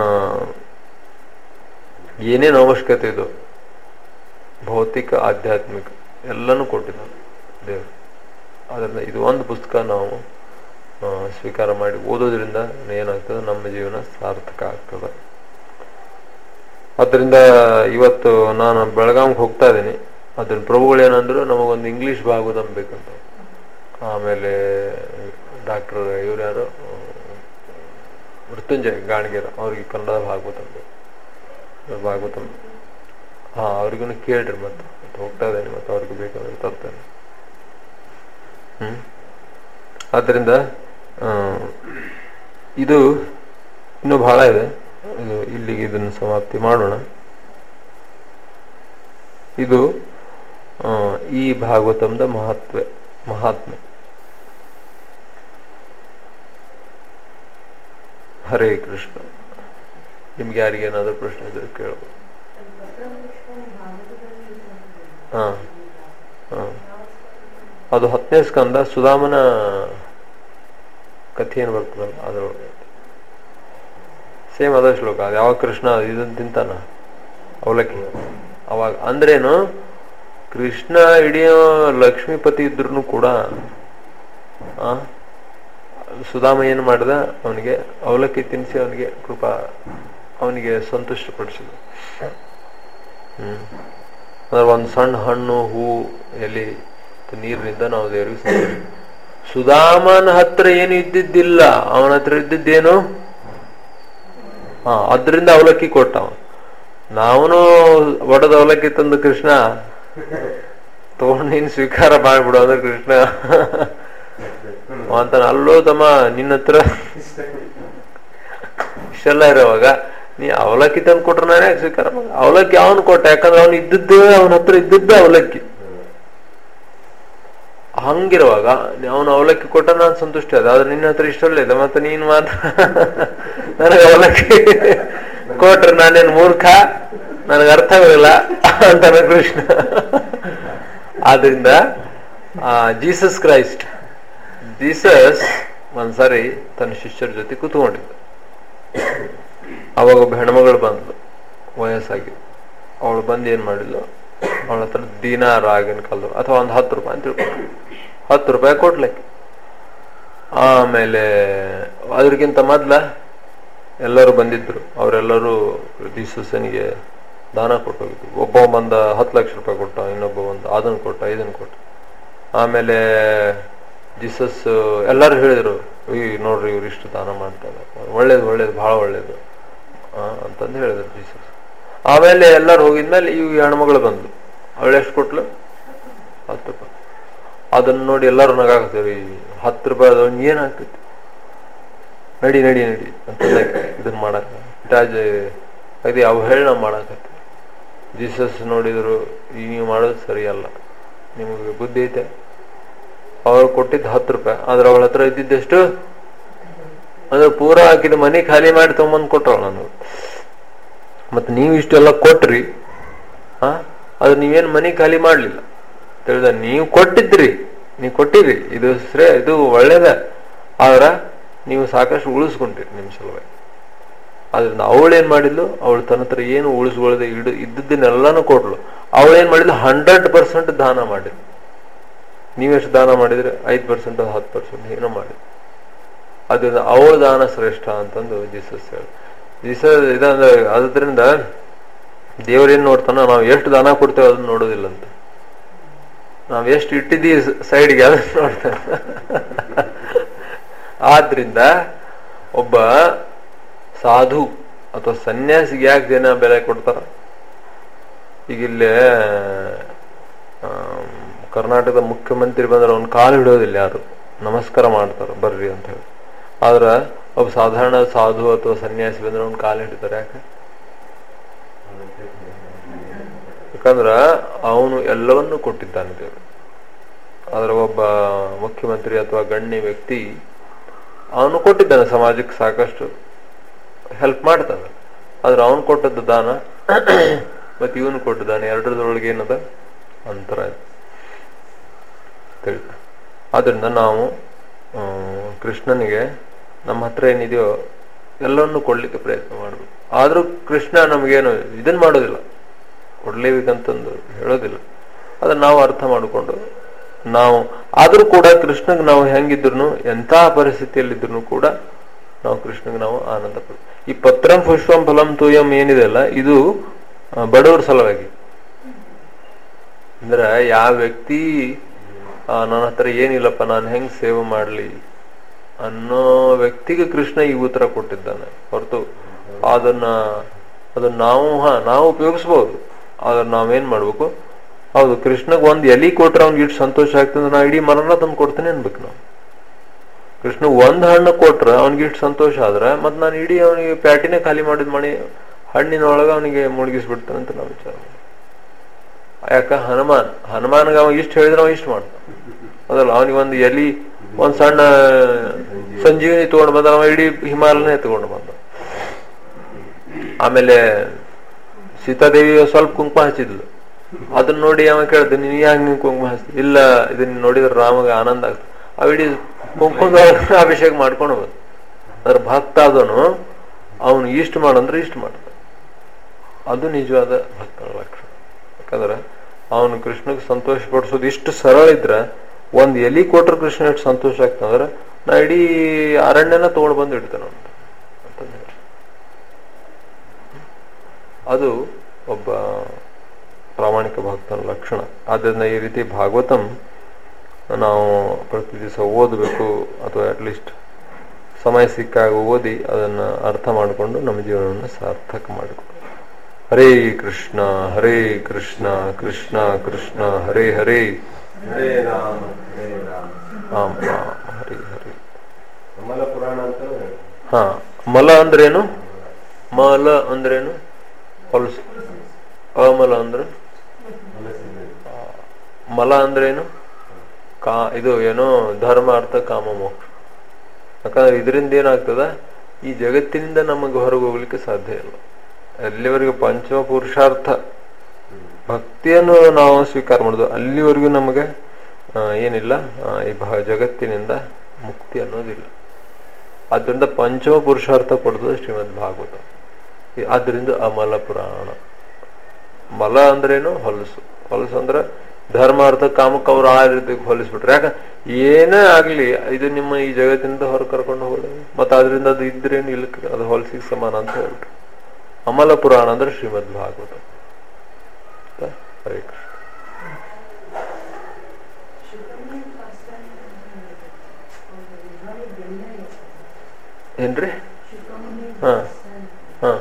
ಏನೇನು ಅವಶ್ಯಕತೆ ಇದು ಭೌತಿಕ ಆಧ್ಯಾತ್ಮಿಕ ಎಲ್ಲನೂ ಕೊಟ್ಟಿದ್ದಾನೆ ದೇವರು ಅದರಿಂದ ಇದು ಒಂದು ಪುಸ್ತಕ ನಾವು ಆ, ಸ್ವೀಕಾರ ಮಾಡಿ ಓದೋದ್ರಿಂದ ಏನಾಗ್ತದೆ ನಮ್ಮ ಜೀವನ ಸಾರ್ಥಕ ಆಗ್ತದೆ ಅದರಿಂದ ಇವತ್ತು ನಾನು ಬೆಳಗಾವಿಗೆ ಹೋಗ್ತಾ ಇದ್ದೀನಿ ಅದ್ರ ಪ್ರಭುಗಳು ಏನಂದ್ರು ನಮಗೊಂದು ಇಂಗ್ಲಿಷ್ ಭಾಗವತ ಬೇಕಂತ ಆಮೇಲೆ ಡಾಕ್ಟರ್ ಇವ್ರು ಯಾರು ಆ, ಮೃತ್ಯುಂಜಯ್ ಗಾಣಿಗೆರ ಅವ್ರಿಗೆ ಕನ್ನಡ ಭಾಗವತ ಬೇಕು ಭಾಗವತ ಹಾ ಅವ್ರಿಗೂ ಕೇಳ್ರಿ ಮತ್ತೆ ಮತ್ತೆ ಹೋಗ್ತಾ ಇದ್ದೇನೆ ಮತ್ತೆ ಅವ್ರಿಗೆ ಬೇಕಾದ್ರೆ ತರ್ತೇನೆ ಹ್ಮ್ ಆದ್ದರಿಂದ ಆ, ಇದು ಇನ್ನೂ ಬಹಳ ಇದೆ ಇದು ಇಲ್ಲಿಗೆ ಇದನ್ನು ಸಮಾಪ್ತಿ ಮಾಡೋಣ ಇದು ಆ, ಈ ಭಾಗವತಂದ ಮಹತ್ವ ಮಹಾತ್ಮೆ ಹರೇ ಕೃಷ್ಣ ನಿಮ್ಗೆ ಯಾರಿಗೆ ಏನಾದರೂ ಪ್ರಶ್ನೆ ಇದ್ರೆ ಕೇಳ್ಬೋದು ಹಾ ಹಾ ಅದು ಹತ್ತನೇ ಸ್ಕಂದ ಸುಧಾಮನ ಕಥೆ ಏನು ಬರ್ತದಲ್ಲ ಅದ್ರೊಳಗೆ ಸೇಮ್ ಅದ ಶ್ಲೋಕ ಅದು ಯಾವಾಗ ಕೃಷ್ಣ ಇದನ್ನ ತಿಂತಾನ ಅವಲಕ್ಕಿ ಅವಾಗ ಅಂದ್ರೇನು ಕೃಷ್ಣ ಇಡೀ ಲಕ್ಷ್ಮೀಪತಿ ಇದ್ರು ಕೂಡ ಆ ಸುಧಾಮ ಏನು ಮಾಡ್ದ ಅವನಿಗೆ ಅವಲಕ್ಕಿ ತಿನ್ನಿಸಿ ಅವನಿಗೆ ಕೃಪಾ ಅವನಿಗೆ ಸಂತುಷ್ಟಪಡಿಸಿದ ಹ್ಮ್ ಅಂದ್ರೆ ಒಂದು ಸಣ್ಣ ಹಣ್ಣು ಹೂ ಎಲೆ ಮತ್ತು ನೀರಿನಿಂದ ನಾವು ದೇವರಿಗೆ ಸಂತೋಷ ಸುಧಾಮನ ಹತ್ರ ಏನು ಇದ್ದಿದ್ದಿಲ್ಲ ಅವನ ಹತ್ರ ಇದ್ದಿದ್ದೇನು ಹಾ ಅದರಿಂದ ಅವಲಕ್ಕಿ ಕೊಟ್ಟ ಅವ ನಾವನು ಒಡದ ಅವಲಕ್ಕಿ ತಂದು ಕೃಷ್ಣ ತಗೊಂಡು ನೀನು ಸ್ವೀಕಾರ ಮಾಡ್ಬಿಡು ಅಂದ್ರೆ ಕೃಷ್ಣ ಅಂತ ಅಲ್ಲೋ ತಮ್ಮ ನಿನ್ನ ಹತ್ರ ಇಷ್ಟೆಲ್ಲ ಇರೋವಾಗ ನೀ ಅವಲಕ್ಕಿ ತಂದು ಕೊಟ್ರೆ ನಾನೇ ಸ್ವೀಕಾರ ಮಾಡ ಅವಲಕ್ಕಿ ಅವನು ಕೊಟ್ಟ ಯಾಕಂದ್ರೆ ಅವನು ಇದ್ದದ್ದೇ ಅವನ ಹತ್ರ ಇದ್ದದ್ದೇ ಅವಲಕ್ಕಿ ಹಂಗಿರುವಾಗ ಅವನು ಅವಲಕ್ಕಿ ಕೊಟ್ಟ ನಾನು ಸಂತುಷ್ಟ ಅದ ಆದ್ರೆ ನಿನ್ನ ಹತ್ರ ಇಷ್ಟಲ್ಲ ಇದೆ ಮತ್ತೆ ನೀನ್ ಮಾತ್ರ ನನಗೆ ಅವಲಕ್ಕಿ ಕೊಟ್ರೆ ನಾನೇನು ಮೂರ್ಖ ನನಗೆ ಅರ್ಥವಿಲ್ಲ ಅಂತಾನೆ ಕೃಷ್ಣ ಆದ್ರಿಂದ ಜೀಸಸ್ ಕ್ರೈಸ್ಟ್ ಜೀಸಸ್ ಒಂದ್ಸರಿ ತನ್ನ ಶಿಷ್ಯರ ಜೊತೆ ಕೂತ್ಕೊಂಡಿದ್ದ ಅವಾಗ ಒಬ್ಬ ಹೆಣ್ಮಗಳು ಬಂದ್ಲು ವಯಸ್ಸಾಗಿ ಅವಳು ಬಂದು ಏನು ಮಾಡಿದ್ಲು ಅವಳ ಹತ್ರ ದಿನಾರ ಆಗಿನ ಕಾಲದ ಅಥವಾ ಒಂದು ಹತ್ತು ರೂಪಾಯಿ ಅಂತ ತಿಳ್ಕೊಂಡು ಹತ್ತು ರೂಪಾಯಿ ಕೊಡ್ಲಿಕ್ಕೆ ಆಮೇಲೆ ಅದಕ್ಕಿಂತ ಮೊದ್ಲ ಎಲ್ಲರೂ ಬಂದಿದ್ರು ಅವರೆಲ್ಲರೂ ಜೀಸಸ್ಸನಿಗೆ ದಾನ ಕೊಟ್ಟೋಗಿದ್ರು ಒಬ್ಬ ಬಂದ ಹತ್ತು ಲಕ್ಷ ರೂಪಾಯಿ ಕೊಟ್ಟ ಇನ್ನೊಬ್ಬ ಒಂದು ಅದನ್ನು ಕೊಟ್ಟ ಇದನ್ನು ಕೊಟ್ಟ ಆಮೇಲೆ ಜೀಸಸ್ ಎಲ್ಲರೂ ಹೇಳಿದ್ರು ಈ ನೋಡ್ರಿ ಇವ್ರು ಇಷ್ಟು ದಾನ ಮಾಡ್ತಾರೆ ಒಳ್ಳೇದು ಒಳ್ಳೇದು ಬಹಳ ಒಳ್ಳೇದು ಆ, ಅಂತಂದು ಹೇಳಿದ್ರು ಜೀಸಸ್ ಆಮೇಲೆ ಎಲ್ಲರೂ ಹೋಗಿದ್ಮೇಲೆ ಈ ಹೆಣ್ಮಗಳು ಬಂದ್ಲು ಅವಳು ಎಷ್ಟು ಕೊಟ್ಲು ಹತ್ತು ರೂಪಾಯಿ ಅದನ್ನ ನೋಡಿ ಎಲ್ಲರೂ ನಗಾಕತ್ತೀವಿ ಹತ್ತು ರೂಪಾಯಿ ಅದೊಂದು ಏನಾಗ್ತೈತಿ ನಡಿ ನಡಿ ನಡಿ ಅಂತ ಇದನ್ನ ಮಾಡಕ ರಾಜ ಅದೇ ಅವಹೇಳನ ಮಾಡಕತ್ತಿ ಜೀಸಸ್ ನೋಡಿದ್ರು ಈ ನೀವು ಮಾಡೋದು ಸರಿಯಲ್ಲ ನಿಮಗೆ ಬುದ್ಧಿ ಐತೆ ಅವ್ರು ಕೊಟ್ಟಿದ್ದು ಹತ್ತು ರೂಪಾಯಿ ಆದ್ರೆ ಅವಳ ಹತ್ರ ಇದ್ದಿದ್ದೆಷ್ಟು ಅಂದ್ರೆ ಪೂರಾ ಹಾಕಿದ ಮನೆ ಖಾಲಿ ಮಾಡಿ ತಗೊಂಬಂದು ಕೊಟ್ಟವಳ ನಾನು ಮತ್ತೆ ನೀವು ಇಷ್ಟೆಲ್ಲ ಕೊಟ್ರಿ ಹಾ ಅದು ನೀವೇನ್ ಮನೆ ಖಾಲಿ ಮಾಡ್ಲಿಲ್ಲ ತಿಳಿದ ನೀವು ಕೊಟ್ಟಿದ್ರಿ ನೀವು ಕೊಟ್ಟಿರಿ ಇದು ಶ್ರೇ ಇದು ಒಳ್ಳೇದ ಆದ್ರ ನೀವು ಸಾಕಷ್ಟು ಉಳಿಸ್ಕೊಂಡ್ರಿ ನಿಮ್ ಸಲುವಾಗಿ ಆದ್ರಿಂದ ಅವಳೇನ್ ಮಾಡಿದ್ಲು ಅವಳು ತನ್ನ ಹತ್ರ ಏನು ಉಳಿಸ್ಕೊಳ್ಳದೆ ಇಡು ಇದ್ದದ್ದನ್ನೆಲ್ಲಾನು ಕೊಟ್ಲು ಅವಳೇನ್ ಮಾಡಿದ್ಲು ಹಂಡ್ರೆಡ್ ಪರ್ಸೆಂಟ್ ದಾನ ಮಾಡಿದ್ಲು ನೀವೆಷ್ಟು ದಾನ ಮಾಡಿದ್ರೆ ಐದು ಪರ್ಸೆಂಟ್ ಹತ್ತು ಪರ್ಸೆಂಟ್ ಏನೋ ಮಾಡಿದ್ಲು ಅದರಿಂದ ಅವಳ ದಾನ ಶ್ರೇಷ್ಠ ಅಂತಂದು ಜೀಸಸ್ ಹೇಳಿ ಜೀಸಸ್ ಇದಂದ್ರೆ ಅದರಿಂದ ದೇವರೇನ್ ನೋಡ್ತಾನೋ ನಾವು ಎಷ್ಟು ದಾನ ಕೊಡ್ತೇವೆ ಅದನ್ನ ನೋಡೋದಿಲ್ಲ ಅಂತ ನಾವ್ ಎಷ್ಟು ಇಟ್ಟಿದ್ದೀವಿ ಸೈಡ್ಗೆ ಅದನ್ನ ನೋಡ್ತಾನೆ ಆದ್ರಿಂದ ಒಬ್ಬ ಸಾಧು ಅಥವಾ ಸನ್ಯಾಸಿಗೆ ಯಾಕೆ ಜನ ಬೆಲೆ ಕೊಡ್ತಾರ ಈಗ ಇಲ್ಲೇ ಆಮ್, ಕರ್ನಾಟಕದ ಮುಖ್ಯಮಂತ್ರಿ ಬಂದ್ರೆ ಅವ್ನ ಕಾಲು ಹಿಡಿಯೋದಿಲ್ಲ ಯಾರು ನಮಸ್ಕಾರ ಮಾಡ್ತಾರ ಬರ್ರಿ ಅಂತ ಹೇಳಿ ಆದ್ರ ಒಬ್ಬ ಸಾಧಾರಣ ಸಾಧು ಅಥವಾ ಸನ್ಯಾಸಿ ಬಂದ್ರೆ ಅವ್ನ ಕಾಲು ಹಿಡಿತಾರೆ ಯಾಕೆ ಯಾಕಂದ್ರ ಅವನು ಎಲ್ಲವನ್ನೂ ಕೊಟ್ಟಿದ್ದಾನೆ ದೇವರು ಆದ್ರೆ ಒಬ್ಬ ಮುಖ್ಯಮಂತ್ರಿ ಅಥವಾ ಗಣ್ಯ ವ್ಯಕ್ತಿ ಅವನು ಕೊಟ್ಟಿದ್ದಾನೆ ಸಮಾಜಕ್ಕೆ ಸಾಕಷ್ಟು ಹೆಲ್ಪ್ ಮಾಡ್ತಾನೆ ಆದ್ರೆ ಅವನು ಕೊಟ್ಟದ್ದು ದಾನ ಮತ್ತೆ ಇವನು ಕೊಟ್ಟಿದ್ದಾನೆ ಎರಡರದೊಳಗೆ ಏನದ ಅಂತರ ಇದೆ ತಿಳಿದ ಆದ್ರಿಂದ ನಾವು ಆ, ಕೃಷ್ಣನಿಗೆ ನಮ್ಮ ಹತ್ರ ಏನಿದೆಯೋ ಎಲ್ಲವನ್ನು ಕೊಡ್ಲಿಕ್ಕೆ ಪ್ರಯತ್ನ ಮಾಡಬೇಕು ಆದ್ರೂ ಕೃಷ್ಣ ನಮಗೇನು ಇದನ್ನ ಮಾಡೋದಿಲ್ಲ ಕೊಡ್ಲೇಬೇಕಂತಂದು ಹೇಳೋದಿಲ್ಲ ಅದನ್ನ ನಾವು ಅರ್ಥ ಮಾಡಿಕೊಂಡು ನಾವು ಆದ್ರೂ ಕೂಡ ಕೃಷ್ಣಗ್ ನಾವು ಹೆಂಗಿದ್ರು ಎಂಥ ಪರಿಸ್ಥಿತಿಯಲ್ಲಿದ್ರು ಕೂಡ ನಾವು ಕೃಷ್ಣಗ್ ನಾವು ಆನಂದ ಪಡ ಈ ಪತ್ರಂ ಪುಷ್ಪಂ ಫಲಂ ತೂಯಂ ಏನಿದೆ ಅಲ್ಲ ಇದು ಆ, ಬಡವರ ಸಲುವಾಗಿ ಅಂದ್ರೆ ಯಾವ ವ್ಯಕ್ತಿ ಆ, ನನ್ನ ಹತ್ರ ಏನಿಲ್ಲಪ್ಪ ನಾನು ಹೆಂಗ್ ಸೇವೆ ಮಾಡ್ಲಿ ಅನ್ನೋ ವ್ಯಕ್ತಿಗೆ ಕೃಷ್ಣ ಈ ಉತ್ತರ ಕೊಟ್ಟಿದ್ದಾನೆ ಹೊರತು ಅದನ್ನ ಅದನ್ನ ನಾವು ಹಾ ನಾವು ಉಪಯೋಗಿಸ್ಬೋದು ಆದ್ರೆ ನಾವೇನ್ ಮಾಡ್ಬೇಕು ಹೌದು ಕೃಷ್ಣಗ್ ಒಂದ್ ಎಲಿ ಕೊಟ್ರೆ ಅವ್ನಿಗೆ ಇಷ್ಟು ಸಂತೋಷ ಆಗ್ತದೆ ನಾ ಇಡೀ ಮರನ ತಂದು ಕೊಡ್ತೇನೆ ಅನ್ಬೇಕು ನಾವು ಕೃಷ್ಣ ಒಂದ್ ಹಣ್ಣು ಕೊಟ್ರೆ ಅವ್ನಿಗೆ ಇಷ್ಟು ಸಂತೋಷ ಆದ್ರೆ ಮತ್ ನಾನು ಇಡೀ ಅವನಿಗೆ ಪ್ಯಾಟಿನೇ ಖಾಲಿ ಮಾಡಿದ್ ಮಣಿ ಹಣ್ಣಿನ ಒಳಗ ಅವನಿಗೆ ಮುಳುಗಿಸ್ಬಿಡ್ತಾನೆ ಅಂತ ನಾವು ವಿಚಾರ ಮಾಡ್ತೀವಿ. ಯಾಕ ಹನುಮಾನ್ ಹನುಮಾನ್ಗೆ ಅವ ಇಷ್ಟು ಹೇಳಿದ್ರೆ ಅವ ಇಷ್ಟು ಮಾಡ್ತಾನ ಅದಲ್ಲ ಅವನಿಗೆ ಒಂದು ಎಲಿ ಒಂದ್ ಸಣ್ಣ ಸಂಜೀವಿನಿ ತಗೊಂಡು ಬಂದ ಅವ ಇಡೀ ಹಿಮಾಲಯನೇ ತಗೊಂಡು ಬಂದ ಆಮೇಲೆ ಸೀತಾದೇವಿ ಸ್ವಲ್ಪ ಕುಂಕುಮ ಹಚ್ಚಿದ್ಲು ಅದನ್ನ ನೋಡಿ ಅವ ಕೇಳ್ದ ನೀನ್ ಯಾಕೆ ನೀನ್ ಕುಂಕುಮ ಹಚ್ತಿ ಇಲ್ಲ ಇದನ್ನ ನೋಡಿದ್ರೆ ರಾಮಗ ಆನಂದ ಆಗ್ತದೆ ಅವ ಇಡೀ ಕುಂಕುಮದೊಳಗೆ ಅಭಿಷೇಕ ಮಾಡ್ಕೊಂಡು ಬಂದ ಅದ್ರ ಭಕ್ತ ಆದವನು ಅವನು ಇಷ್ಟು ಮಾಡಂದ್ರೆ ಇಷ್ಟು ಮಾಡ್ದ ಅದು ನಿಜವಾದ ಭಕ್ತರ ಲಕ್ಷಣ ಯಾಕಂದ್ರೆ ಅವನು ಕೃಷ್ಣಗೆ ಸಂತೋಷ ಪಡಿಸೋದು ಇಷ್ಟು ಸರಳ ಇದ್ರ ಒಂದ್ ಎಲಿ ಕೊಟ್ರೆ ಕೃಷ್ಣ ಎಷ್ಟು ಸಂತೋಷ ಆಗ್ತಂದ್ರ ನಾ ಇಡೀ ಅರಣ್ಯನ ತಗೊಂಡು ಬಂದು ಇಡ್ತಾನ ಅಂತ ಅಂತಂದ್ ಹೇಳಿ. ಅದು ಒಬ್ಬ ಪ್ರಾಮಾಣಿಕ ಭಕ್ತನ ಲಕ್ಷಣ ಆದ್ದರಿಂದ ಈ ರೀತಿ ಭಾಗವತಂ ನಾವು ಪ್ರತಿ ದಿವಸ ಓದಬೇಕು ಅಥವಾ ಅಟ್ಲೀಸ್ಟ್ ಸಮಯ ಸಿಕ್ಕಾಗ ಓದಿ ಅದನ್ನ ಅರ್ಥ ಮಾಡಿಕೊಂಡು ನಮ್ಮ ಜೀವನವನ್ನು ಸಾರ್ಥಕ ಮಾಡಿಕೊಂಡು ಹರೇ ಕೃಷ್ಣ ಹರೇ ಕೃಷ್ಣ ಕೃಷ್ಣ ಕೃಷ್ಣ ಹರೇ ಹರೇ ಹರೇ ರಾಮ ಹರೇ ರಾಮ ರಾಮ ರಾಮ ಹರೇ ಹರೇ ಕಮಲ ಪುರಾಣ ಅಂತ ಹೇಳಿ ಹಾ ಮಲ ಅಂದ್ರೇನು ಮಲ ಅಂದ್ರೇನು ಹೊಲಸು ಅಮಲ ಅಂದ್ರೆ ಮಲ ಅಂದ್ರೇನು ಕಾ ಇದು ಏನೋ ಧರ್ಮ ಅರ್ಥ ಕಾಮ ಮೋಕ್ಷ ಯಾಕಂದ್ರೆ ಇದರಿಂದ ಏನಾಗ್ತದ ಈ ಜಗತ್ತಿನಿಂದ ನಮಗೆ ಹೊರಗೆ ಹೋಗ್ಲಿಕ್ಕೆ ಸಾಧ್ಯ ಇಲ್ಲ ಎಲ್ಲಿವರೆಗೂ ಪಂಚಮ ಪುರುಷಾರ್ಥ ಭಕ್ತಿಯನ್ನು ನಾವು ಸ್ವೀಕಾರ ಮಾಡೋದು ಅಲ್ಲಿವರೆಗೂ ನಮಗೆ ಆ, ಏನಿಲ್ಲ ಆ, ಈ ಭ- ಜಗತ್ತಿನಿಂದ ಮುಕ್ತಿ ಅನ್ನೋದಿಲ್ಲ ಆದ್ದರಿಂದ ಪಂಚಮ ಪುರುಷಾರ್ಥ ಪಡೆದು ಶ್ರೀಮದ್ ಭಾಗವತ ಆದ್ದರಿಂದ ಅಮಲ ಪುರಾಣ ಮಲ ಅಂದ್ರೇನು ಹೊಲಸು ಹೊಲಸು ಅಂದ್ರೆ ಧರ್ಮ ಅರ್ಥ ಕಾಮಕ್ಕೆ ಅವ್ರು ಆ ರೀತಿ ಹೊಲಿಸ್ಬಿಟ್ರೆ ಯಾಕ ಏನೇ ಆಗ್ಲಿ ಇದು ನಿಮ್ಮ ಈ ಜಗತ್ತಿನಿಂದ ಹೊರ ಕರ್ಕೊಂಡು ಹೋಗಲ್ಲ ಮತ್ತೆ ಅದರಿಂದ ಅದು ಇದ್ರೇನು ಇಲ್ಲ ಅದು ಹೊಲಸಿಗೆ ಸಮಾನ ಅಂತ ಹೇಳ್ಬಿಟ್ರು ಅಮಲ ಪುರಾಣ ಅಂದ್ರೆ ಶ್ರೀಮದ್ ಭಾಗವತ ಆಯ್ತಾ? ಹರೇ ಕೃಷ್ಣ ಏನ್ರಿ ಹಾ ಹಾ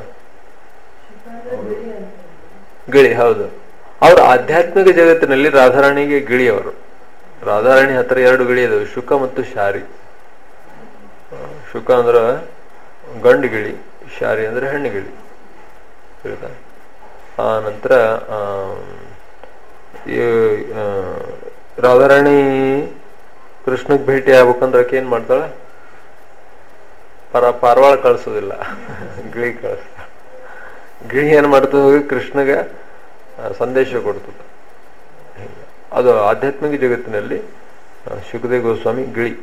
ಗಿಳಿ ಹೌದು ಅವರು ಆಧ್ಯಾತ್ಮಿಕ ಜಗತ್ತಿನಲ್ಲಿ ರಾಧಾರಾಣಿಗೆ ಗಿಳಿಯವರು ರಾಧಾರಾಣಿ ಹತ್ರ ಎರಡು ಗಿಳಿ ಇದಾವೆ ಶುಕ ಮತ್ತು ಶಾರಿ ಆ, ಶುಕ ಅಂದ್ರ ಗಂಡು ಗಿಳಿ ಶಾರಿ ಅಂದ್ರೆ ಹೆಣ್ಣು ಗಿಳಿ ತಿಳಿತಾ ಆ ನಂತರ ಆ, ಈ, ಆ, ರಾಧಾರಾಣಿ ಕೃಷ್ಣಗ್ ಭೇಟಿ ಆಗ್ಬೇಕಂದ್ರೆ ಆಕೆ ಏನ್ ಮಾಡ್ತಾಳೆ ಪರ ಪಾರವಾಳ ಕಳ್ಸೋದಿಲ್ಲ ಗಿಳಿ ಕಳಿಸ್ತಾಳೆ ಗಿಳಿ ಏನ್ ಮಾಡ್ತದೆ ಹೋಗಿ ಕೃಷ್ಣಗೆ ಆ, ಸಂದೇಶ ಕೊಡ್ತದೆ ಹಿಂಗೆ. ಅದು ಆಧ್ಯಾತ್ಮಿಕ ಜಗತ್ತಿನಲ್ಲಿ ಆ, ಸುಖದೇವ್ ಗೋಸ್ವಾಮಿ ಗಿಳಿ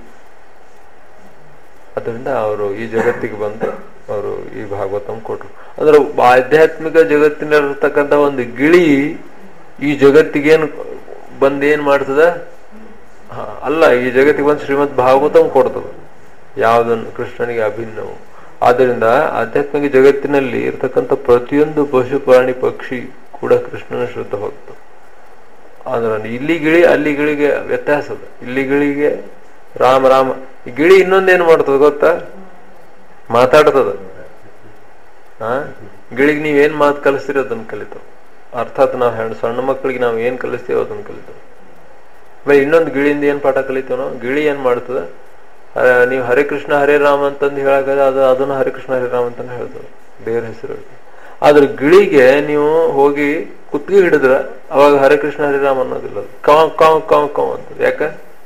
ಅದರಿಂದ ಅವರು ಈ ಜಗತ್ತಿಗೆ ಬಂದು ಅವರು ಈ ಭಾಗವತಂ ಕೊಟ್ರು ಅಂದ್ರೆ ಆಧ್ಯಾತ್ಮಿಕ ಜಗತ್ತಿನಲ್ಲಿರ್ತಕ್ಕಂಥ ಒಂದು ಗಿಳಿ ಈ ಜಗತ್ತಿಗೇನು ಬಂದ್ ಏನ್ ಮಾಡ್ತದ ಹಾ, ಅಲ್ಲ ಈ ಜಗತ್ತಿಗೆ ಬಂದು ಶ್ರೀಮದ್ ಭಾಗವತಂ ಕೊಡ್ತದ ಯಾವುದನ್ನು ಕೃಷ್ಣನಿಗೆ ಅಭಿನ್ನವು ಆದ್ದರಿಂದ ಆಧ್ಯಾತ್ಮಿಕ ಜಗತ್ತಿನಲ್ಲಿ ಇರ್ತಕ್ಕಂಥ ಪ್ರತಿಯೊಂದು ಪಶು ಪ್ರಾಣಿ ಪಕ್ಷಿ ಕೂಡ ಕೃಷ್ಣನ ಶುದ್ಧ ಭಕ್ತ ಆದ್ರೆ ಇಲ್ಲಿ ಗಿಳಿ ಅಲ್ಲಿ ಗಿಳಿಗೆ ವ್ಯತ್ಯಾಸ ಅದ ಇಲ್ಲಿ ಗಿಳಿಗೆ ರಾಮ ರಾಮ ಈ ಗಿಳಿ ಇನ್ನೊಂದೇನು ಮಾಡ್ತದ ಗೊತ್ತಾ ಮಾತಾಡ್ತದ ಆ ಗಿಳಿಗೆ ನೀವೇನ್ ಮಾತು ಕಲಿಸ್ತೀರಿ ಅದನ್ನ ಕಲಿತಾವ ಅರ್ಥಾತ್ ನಾವು ಹೆಣ್ಣು ಸಣ್ಣ ಮಕ್ಕಳಿಗೆ ನಾವು ಏನ್ ಕಲಿಸ್ತೀವೋ ಅದನ್ನ ಕಲಿತಾವ ಆಮೇಲೆ ಇನ್ನೊಂದು ಗಿಳಿಯಿಂದ ಏನ್ ಪಾಠ ಕಲಿತೀವಿ ನಾವು ಗಿಳಿ ಏನ್ ಮಾಡ್ತದ ಆ, ನೀವು ಹರೇ ಕೃಷ್ಣ ಹರೇ ರಾಮ ಅಂತಂದು ಹೇಳಾಕದ ಅದು ಅದನ್ನ ಹರೇ ಕೃಷ್ಣ ಹರೇ ರಾಮ ಅಂತಾನೆ ಹೇಳ್ತದೆ ದೇವ್ರ ಹೆಸರು ಆದ್ರೆ ಗಿಳಿಗೆ ನೀವು ಹೋಗಿ ಕುತ್ತಿಗೆ ಹಿಡಿದ್ರ ಅವಾಗ ಹರೇ ಕೃಷ್ಣ ಹರೇ ರಾಮ ಅನ್ನೋದಿಲ್ಲ ಅದು ಕಾವ್ ಕಾವ್ ಕಾವ್ ಕಾವ್ ಅಂತ ಯಾಕ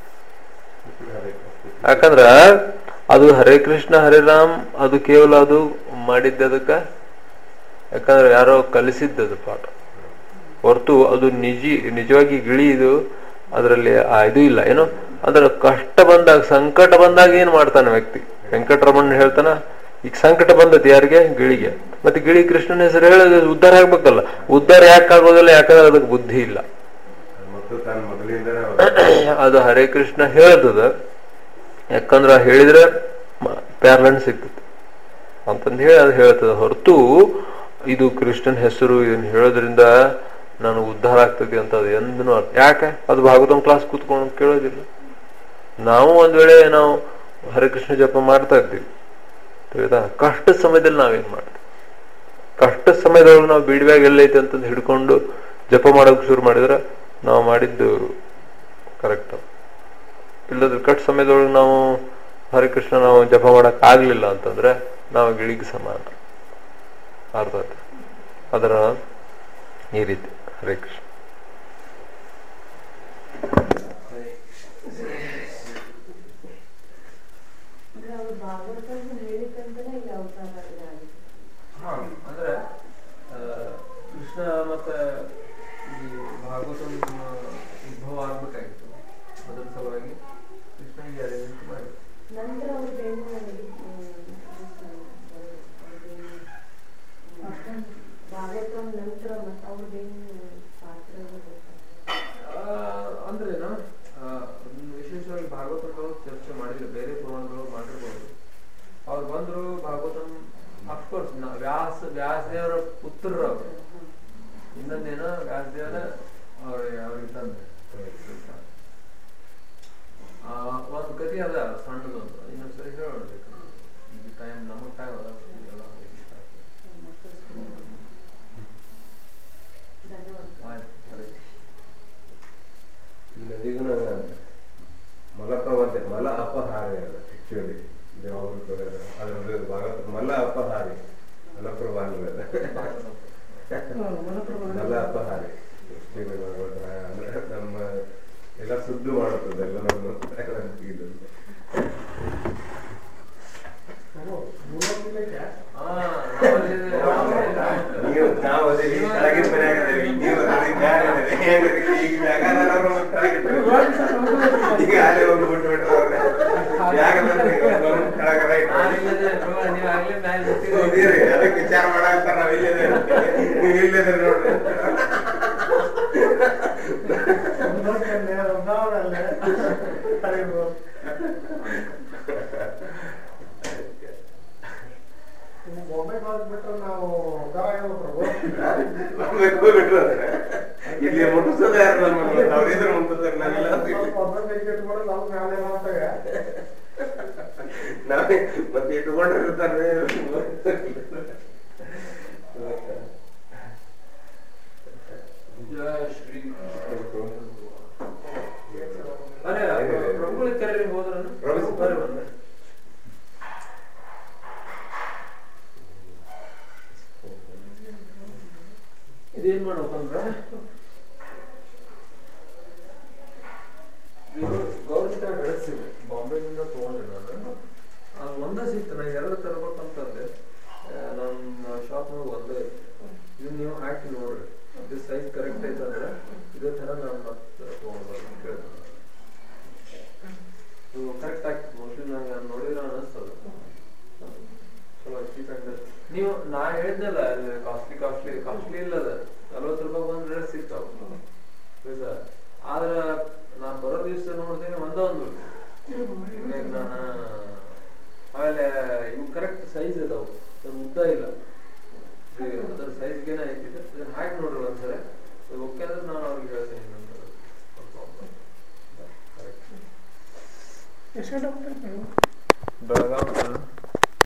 ಯಾಕಂದ್ರ ಅದು ಹರೇ ಕೃಷ್ಣ ಹರೇ ರಾಮ್ ಅದು ಕೇವಲ ಅದು ಮಾಡಿದ್ದ ಅದಕ್ಕ ಯಾಕಂದ್ರೆ ಯಾರೋ ಕಲಿಸಿದ್ದದು ಪಾಠ ಹೊರತು ಅದು ನಿಜಿ ನಿಜವಾಗಿ ಗಿಳಿ ಇದು ಅದರಲ್ಲಿ ಆ ಇದು ಇಲ್ಲ ಏನೋ ಅದರ ಕಷ್ಟ ಬಂದಾಗ ಸಂಕಟ ಬಂದಾಗ ಏನ್ ಮಾಡ್ತಾನೆ ವ್ಯಕ್ತಿ ವೆಂಕಟರಮಣ ಹೇಳ್ತಾನ ಈಗ ಸಂಕಟ ಬಂದದ್ದು ಯಾರಿಗೆ ಗಿಳಿಗೆ ಮತ್ತೆ ಗಿಳಿ ಕೃಷ್ಣನ ಹೆಸರು ಹೇಳೋದು ಉದ್ಧಾರ ಆಗ್ಬೇಕಲ್ಲ ಉದ್ಧಾರ ಯಾಕೆ ಆಗೋದಿಲ್ಲ ಯಾಕಂದ್ರೆ ಅದಕ್ಕೆ ಬುದ್ಧಿ ಇಲ್ಲ ಮತ್ತು ತಾನು ಮೊದಲಿಂದನೇ ಅದು ಹರೇ ಕೃಷ್ಣ ಹೇಳ್ತದ ಯಾಕಂದ್ರ ಹೇಳಿದ್ರೆ ಪ್ಯಾರ್ಲೆಂಟ್ ಸಿಗ್ತದೆ ಅಂತಂದು ಹೇಳಿ ಅದು ಹೇಳ್ತದ ಹೊರತು ಇದು ಕೃಷ್ಣನ್ ಹೆಸರು ಇದನ್ನ ಹೇಳೋದ್ರಿಂದ ನಾನು ಉದ್ಧಾರ ಆಗ್ತದೆ ಅಂತ ಅದು ಎಂದೂ ಅರ್ಥ ಯಾಕೆ ಅದು ಭಾಗವತಂ ಕ್ಲಾಸ್ ಕೂತ್ಕೊಂಡು ಕೇಳೋದಿಲ್ಲ ನಾವು ಒಂದ್ ವೇಳೆ ನಾವು ಹರೇ ಕೃಷ್ಣ ಜಪ ಮಾಡ್ತಾ ಇರ್ತೀವಿ ತಿಳಿತಾ ಕಷ್ಟದ ಸಮಯದಲ್ಲಿ ನಾವೇನ್ ಮಾಡ್ತೀವಿ ಕಷ್ಟದ ಸಮಯದೊಳಗೆ ನಾವು ಬಿಡ್ಬ್ಯಾಗ್ ಎಲ್ಲೈತೆ ಅಂತಂದು ಹಿಡ್ಕೊಂಡು ಜಪ ಮಾಡೋಕೆ ಶುರು ಮಾಡಿದ್ರೆ ನಾವು ಮಾಡಿದ್ದು ಕರೆಕ್ಟ್ ಇಲ್ಲದ್ರೆ ಕಟ್ ಸಮಯದೊಳಗೆ ನಾವು ಹರೇ ಕೃಷ್ಣ ನಾವು ಜಪ ಮಾಡಕ್ ಆಗ್ಲಿಲ್ಲ ಅಂತಂದ್ರೆ ನಾವು ಗಿಳಿಗೆ ಸಮಾನ ಅರ್ಥ ಆಯ್ತು ಅದರ ಈ ರೀತಿ ಹರೇ ಕೃಷ್ಣ ಅಂದ್ರೆ ಅವ್ರು ಭಾಗವತವನ್ನು ಹೇಳಿದಂತಲೇ ಇಲ್ಲಿ ಅವತಾರ ಇದಾಗಿದೆ ಅಂದ್ರೆ ಕೃಷ್ಣ ಮತ್ತೆ ಈ ಭಾಗವತ ಉದ್ಭವ ಆಗ್ಬೇಕಾಗಿತ್ತು ಅದ್ರ ಸಲುವಾಗಿ ಕೃಷ್ಣನಿಗೆ ಅರೇಂಜ್ ಮಾಡಿ ನಂತರ ಅವ್ರದ್ದೇನು ಭಾಗವತಂ ನಂತರ ಮತ್ತೆ ಅವ್ರದ್ದೇನು ಪಾತ್ರ ಅಂದ್ರೇನು ವಿಶೇಷವಾಗಿ ಭಾಗವತಗಳು ಚರ್ಚೆ ಮಾಡಿಲ್ಲ ಬೇರೆ ಪುರಾಣಗಳು ಮಾಡಿರ್ಬೋದು ಅವ್ರು ಬಂದ್ರು ಭಾಗವತಂ ಅಫ್ಕೋರ್ಸ್ ವ್ಯಾಸ ವ್ಯಾಸದೇವರ ಪುತ್ರರು ಅವರು ಇನ್ನೊಂದೇನೋ ವ್ಯಾಸದೇವರ ಅವ್ರ ಅವ್ರಿಗೆ ತಂದೆ ಆ, ಒಂದು ಕಥೆ ಅದ ಸಣ್ಣದೊಂದು ಇನ್ನೊಂದ್ಸರಿ ಹೇಳಬೇಕು ಈಗ ಟೈಮ್ ನಮಗ್ ಟೈಮ್ ಅದ ಇದೆಲ್ಲ ಹೋಗ್ಲಿಕ್ಕೆ ಆಗ್ತದೆ. ಧನ್ಯವಾದ ಆಯ್ತು ಸರಿ ಈಗ ಮಲಪ್ರವಂತೆ ಮಲ ಅಪಹಾರಿ ಅಲ್ಲ ಆಕ್ಚುಲಿ ಅದ್ರ ಭಾಗವತ ಮಲ ಅಪಹಾರಿ ಮಲಪ್ರವಾನಿ ಮಲ ಅಪಹಾರಿ ಆಕ್ಚುಲಿ ಭಾಗವತ ಅಂದ್ರೆ ನಮ್ಮ ಎಲ್ಲ ಸುದ್ದು ಮಾಡುತ್ತದೆ ಎಲ್ಲ ನಮ್ಮ ಇದು ಆ, ನಮ್ಮಲ್ಲಿ ಇದೆ. ನೀವು ನಾವು ಅದೇ ಈ ಕೆಳಗಿನ ಮನ್ಯಾಗ ಅದೇವಿ, ನೀವು ಅದೇ ಮ್ಯಾಗ ಅದೇವಿ. ಹೆಂಗೈತಿ? ಈಗ ಮ್ಯಾಗ ಅದಾರ ಅವ್ರು ಕೆಳಗಿದ್ರು. ಈಗ ಅಲ್ಲೇ ಒಂದು ಬಿಟ್ಟು ಬಿಟ್ಟು ಹೋದ್ರೆ. ಮ್ಯಾಗ ಬಂದ್ರೆ ಈಗ ಒಂದು ಕೆಳಗ ನಾನಿಲ್ಲದೆ ಪ್ರಭು, ನೀವು ಆಗ್ಲೇ ಮ್ಯಾಲ್ ಬಿಟ್ಟಿರಿ. ಹೋಗಿರಿ ಅದಕ್ಕೆ ವಿಚಾರ ಮಾಡಾಕ್ತಾರ ನಾವ್ ಇಲ್ಲಿದೆ ನೀವು ಇಲ್ಲಿದೆ ನೋಡ್ರಿ ಒಮ್ಮೆಗೆ ಹೋಗ್ಬಿಟ್ರೆ ನಾವು ಉದ್ಧಾರ ಆಗಲ್ಲ ಪ್ರಭು ಬೇಕು ಬಿಟ್ರು ಅದನ್ನ ಇಲ್ಲಿ ಮುಟ್ಟಿಸೋದೇ ಯಾರು ನನ್ನ ಮನೆ ಅವ್ರಿದ್ರೆ ಮುಟ್ಟಿಸ್ತಾರೆ ನಾನಿಲ್ಲ ಅಂತ ಇಲ್ಲಿ. ಸ್ವಲ್ಪ ಒಮ್ಮೆ ಕೈ ಕಟ್ಬಿಟ್ರೆ ನಾವು ಮ್ಯಾಲೆ ಮಾಡ್ತೇವೆ ನಾವೇ ಮತ್ತೆ ಇಟ್ಕೊಂಡಿರ್ತಾರೆ ಜಯ ಶ್ರೀ ಅರೆ ಪ್ರಭುಗಳಿಗೆ ಕರೀರಿ ಹೋದ್ರನು ಪ್ರಭು ಬರ್ರಿ ಬಂದೆ ಇದೇನ್ ಮಾಡ್ಬೇಕಂದ್ರೆ ಇದು ಗೌರ್ಮೆಂಟ್ ಬೆಳೆಸಿದೆ ಬಾಂಬೆಯಿಂದ ತಗೊಂಡೆ ನಾನು ಅದು ಒಂದೇ ಸಿಕ್ತು ನಾನು ಎರಡು ತರ್ಬೇಕಂತಂದೆ ನಮ್ಮ ಶಾಪ್ನಾಗ ಒಂದೇ ಇತ್ತು ಇದು ನೀವು ಹಾಕಿ ನೋಡ್ರಿ ಇದು ಸೈಜ್ ಕರೆಕ್ಟ್ ಐತೆ ಅಂದ್ರೆ ಇದೇ ತರ ನಾನು ಮತ್ತೆ ತಗೊಂಡ್ಬರ್ತೀನಿ ಅಂತ ಕೇಳಿದೆ ಇದು ಕರೆಕ್ಟ್ ಆಗ್ತದೆ ಮೋಸ್ಟ್ಲಿ ನಂಗೆ ನೋಡಿದ್ರೆ ಅನಿಸ್ತದ ಚಲೋ ಚೀಪ್ ಅಂಡ್ ನೀವು ನಾ ಹೇಳಿದ್ನಲ್ಲ ಅಲ್ಲಿ ಕಾಸ್ಟ್ಲಿ ಕಾಸ್ಟ್ಲಿ ಕಾಸ್ಟ್ಲಿ ಇಲ್ಲದ ನಲ್ವತ್ತು ರೂಪಾಯಿ ಒಂದ್ ಡ್ರೆಸ್ ಸಿಗ್ತಾವ ಆಯ್ತಾ ಆದ್ರ ನಾ ಬರೋ ದಿವಸ ನೋಡ್ತೀನಿ ಒಂದ ಒಂದು ಹಿಂಗಾಗಿ ನಾನು ಆಮೇಲೆ ಇವು ಕರೆಕ್ಟ್ ಸೈಜ್ ಇದಾವು ಅದು ಉದ್ದ ಇಲ್ಲ ಇದು ಅದ್ರ ಸೈಜ್ಗೆನ ಐತಿದೆ ಇದನ್ನ ಹಾಕಿ ನೋಡ್ರಿ ಒಂದ್ಸಲ ಇದು ಓಕೆ ಅಂದ್ರೆ ನಾನು ಅವ್ರಿಗೆ ಹೇಳ್ತೀನಿ ಇನ್ನೊಂದು ಕರೆಕ್ಟ್ ಎಷ್ಟು ಗಂಟೆ ಹೋಗ್ತಾರೆ ಬೆಳಗಾವ್